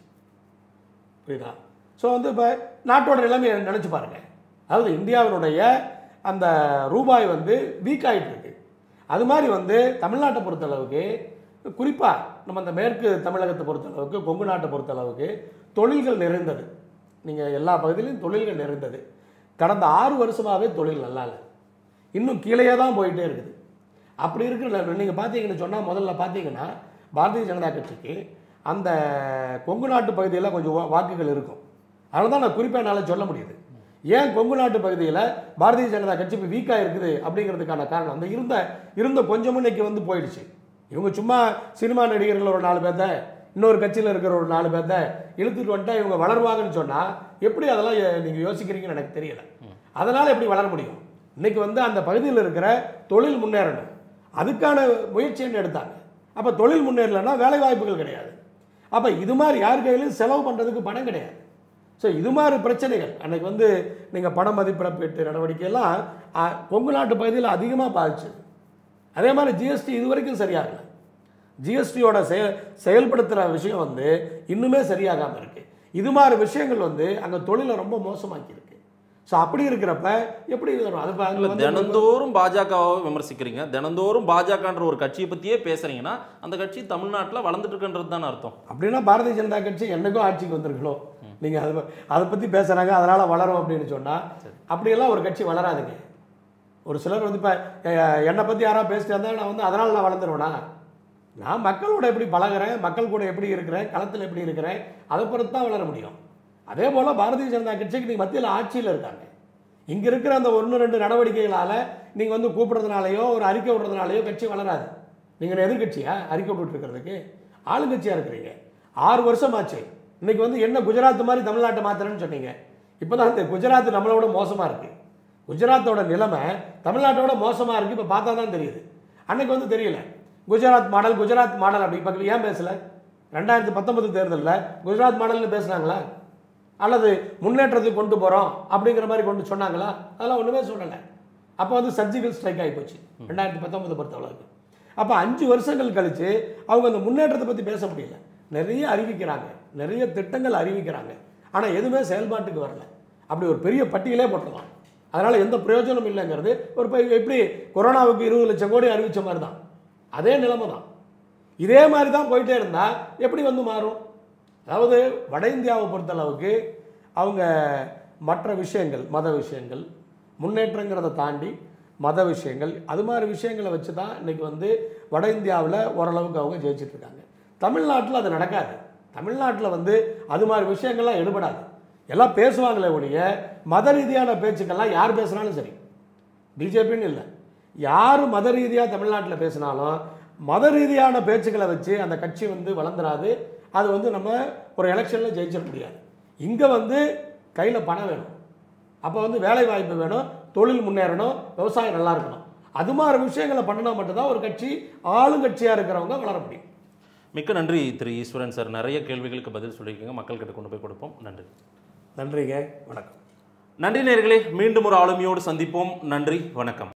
புரியுதா ஸோ வந்து இப்போ நாட்டோட நிலைமையை நினச்சி பாருங்க அதாவது இந்தியாவினுடைய அந்த ரூபாய் வந்து வீக் ஆகிட்டு இருக்கு அது மாதிரி வந்து தமிழ்நாட்டை பொறுத்தளவுக்கு குறிப்பாக நம்ம அந்த மேற்கு தமிழகத்தை பொறுத்தளவுக்கு கொங்கு நாட்டை பொறுத்தளவுக்கு தொழில்கள் நிறைந்தது நீங்கள் எல்லா பகுதியிலும் தொழில்கள் நிறைந்தது கடந்த ஆறு வருஷமாகவே தொழில் நல்லா இல்லை இன்னும் கீழே தான் போயிட்டே இருக்குது அப்படி இருக்கிற நீங்கள் பார்த்தீங்கன்னு சொன்னால் முதல்ல பார்த்தீங்கன்னா பாரதிய ஜனதா கட்சிக்கு அந்த கொங்கு நாட்டு பகுதியில் கொஞ்சம் வா- வாக்குகள் இருக்கும் அதனால தான் நான் குறிப்பாக என்னால் சொல்ல முடியுது ஏன் கொங்கு நாட்டு பகுதியில் பாரதிய ஜனதா கட்சி இப்போ வீக்காக இருக்குது அப்படிங்கிறதுக்கான காரணம் அந்த இருந்த இருந்த கொஞ்சமும் இன்னைக்கு வந்து போயிடுச்சு இவங்க சும்மா சினிமா நடிகர்கள் ஒரு நாலு பேர்த்த இன்னொரு கட்சியில் இருக்கிற ஒரு நாலு பேர்த்த இழுத்துட்டு வந்துட்டா இவங்க வளருவாங்கன்னு சொன்னால் எப்படி அதெல்லாம் நீங்கள் யோசிக்கிறீங்கன்னு எனக்கு தெரியல அதனால் எப்படி வளர முடியும் இன்னைக்கு வந்து அந்த பகுதியில் இருக்கிற தொழில் முன்னேறணும் அதுக்கான முயற்சின்னு எடுத்தாங்க அப்போ தொழில் முன்னேறலைன்னா வேலை வாய்ப்புகள் கிடையாது அப்போ இது மாதிரி யார் கையிலும் செலவு பண்ணுறதுக்கு பணம் கிடையாது ஸோ இது மாதிரி பிரச்சனைகள் அன்னைக்கு வந்து நீங்கள் பண மதிப்பிழப்பீட்டு நடவடிக்கையெல்லாம் ஆ, கொங்கு நாட்டு பகுதியில் அதிகமாக பாதிச்சது அதே மாதிரி ஜிஎஸ்டி இது வரைக்கும் சரியாகல ஜிஎஸ்டியோட செயல் செயல்படுத்துகிற விஷயம் வந்து இன்னுமே சரியாகாமல் இருக்கு இது மாதிரி விஷயங்கள் வந்து அங்கே தொழிலை ரொம்ப மோசமாக்கி இருக்கு ஸோ அப்படி இருக்கிறப்ப எப்படி இது வரும் அது இப்ப அங்க இல்ல வந்து தினந்தோறும் பாஜகவை விமர்சிக்கிறீங்க தினந்தோறும் பாஜகன்ற ஒரு கட்சியை பத்தியே பேசுறீங்கன்னா அந்த கட்சி தமிழ்நாட்டுல வளர்ந்துட்டு இருக்குன்றது தானே அர்த்தம் அப்படின்னா பாரதிய ஜனதா கட்சி என்னைக்கும் ஆட்சிக்கு வந்திருக்கணும் நீங்கள் அதை ப- அதை பற்றி பேசுகிறாங்க அதனால் வளரும் அப்படின்னு சொன்னால் அப்படியெல்லாம் ஒரு கட்சி வளராதுங்க ஒரு சிலர் வந்து இப்போ என்னை பற்றி யாராவது பேசிட்டு இருந்தால் நான் வந்து அதனால் நான் வளர்ந்துருவேனா நான் மக்களோட எப்படி பழகுறேன் மக்கள் கூட எப்படி இருக்கிறேன் களத்தில் எப்படி இருக்கிறேன் அதை பொறுத்து தான் வளர முடியும் அதே போல் பாரதிய ஜனதா கட்சிக்கு நீங்கள் மத்தியில் ஆட்சியில் இருக்காங்க இங்கே இருக்கிற அந்த ஒன்று ரெண்டு நடவடிக்கைகளால் நீங்கள் வந்து கூப்பிடுறதுனாலையோ ஒரு அறிக்கை விடுறதுனாலையோ கட்சி வளராது நீங்கள் எதிர்கட்சியா அறிக்கை விட்டுட்டு இருக்கிறதுக்கு ஆளுங்கட்சியாக இருக்கிறீங்க ஆறு வருஷம் ஆச்சு இன்னைக்கு வந்து என்ன குஜராத் மாதிரி தமிழ்நாட்டை மாத்துறேன்னு சொன்னீங்க இப்போ தான் இந்த குஜராத் நம்மளோட மோசமாக இருக்குது குஜராத்தோட நிலைமை தமிழ்நாட்டோட மோசமாக இருக்குது இப்போ பார்த்தா தான் தெரியுது அன்னைக்கு வந்து தெரியல குஜராத் மாடல் குஜராத் மாடல் அப்படி பக்கத்தில் ஏன் பேசல ரெண்டாயிரத்தி பத்தொன்பது தேர்தலில் குஜராத் மாடல்னு பேசுனாங்களா அல்லது முன்னேற்றத்துக்கு கொண்டு போகிறோம் அப்படிங்கிற மாதிரி கொண்டு சொன்னாங்களா அதெல்லாம் ஒன்றுமே சொல்லலை அப்போ வந்து சர்ஜிக்கல் ஸ்ட்ரைக் ஆகி போச்சு ரெண்டாயிரத்தி பத்தொன்பது பொறுத்தளவுக்கு அப்போ அஞ்சு வருஷங்கள் கழிச்சு அவங்க அந்த முன்னேற்றத்தை பற்றி பேச முடியல நிறைய அறிவிக்கிறாங்க நிறைய திட்டங்கள் அறிவிக்கிறாங்க ஆனால் எதுவுமே செயல்பாட்டுக்கு வரல அப்படி ஒரு பெரிய பட்டியலே போட்டுடலாம் அதனால் எந்த பிரயோஜனம் இல்லைங்கிறது ஒரு இப்ப எப்படி கொரோனாவுக்கு இருபது லட்சம் கோடி அறிவித்த மாதிரி தான் அதே நிலைமை தான் இதே மாதிரி தான் போயிட்டே இருந்தால் எப்படி வந்து மாறும் அதாவது வட இந்தியாவை பொறுத்தளவுக்கு அவங்க மற்ற விஷயங்கள் மத விஷயங்கள் முன்னேற்றங்கிறத தாண்டி மத விஷயங்கள் அது மாதிரி விஷயங்களை வச்சு தான் இன்னைக்கு வந்து வட இந்தியாவில் ஓரளவுக்கு அவங்க ஜெயிச்சிட்டு இருக்காங்க தமிழ்நாட்டில் அது நடக்காது தமிழ்நாட்டில் வந்து அது மாதிரி விஷயங்கள்லாம் எடுபடாது எல்லாம் பேசுவாங்களே ஒழிய மத ரீதியான பேச்சுக்கள்லாம் யார் பேசுனாலும் சரி பிஜேபின்னு இல்லை யார் மத ரீதியாக தமிழ்நாட்டில் பேசினாலும் மத ரீதியான பேச்சுக்களை வச்சு அந்த கட்சி வந்து வளர்ந்துராது அது வந்து நம்ம ஒரு எலெக்ஷனில் ஜெயிச்சிட முடியாது இங்கே வந்து கையில் பணம் வேணும் அப்போ வந்து வேலை வாய்ப்பு வேணும் தொழில் முன்னேறணும் விவசாயம் நல்லா இருக்கணும் அது மாதிரி விஷயங்களை பண்ணினா மட்டும்தான் ஒரு கட்சி ஆளுங்கட்சியாக இருக்கிறவங்க வளர முடியும் மிக்க நன்றி திரு ஈஸ்வரன் சார் நிறைய கேள்விகளுக்கு பதில் சொல்லியிருக்கீங்க மக்கள்கிட்ட கொண்டு போய் கொடுப்போம் நன்றி நன்றிங்க வணக்கம் நன்றி நேர்களே மீண்டும் ஒரு ஆளுமையோடு சந்திப்போம் நன்றி வணக்கம்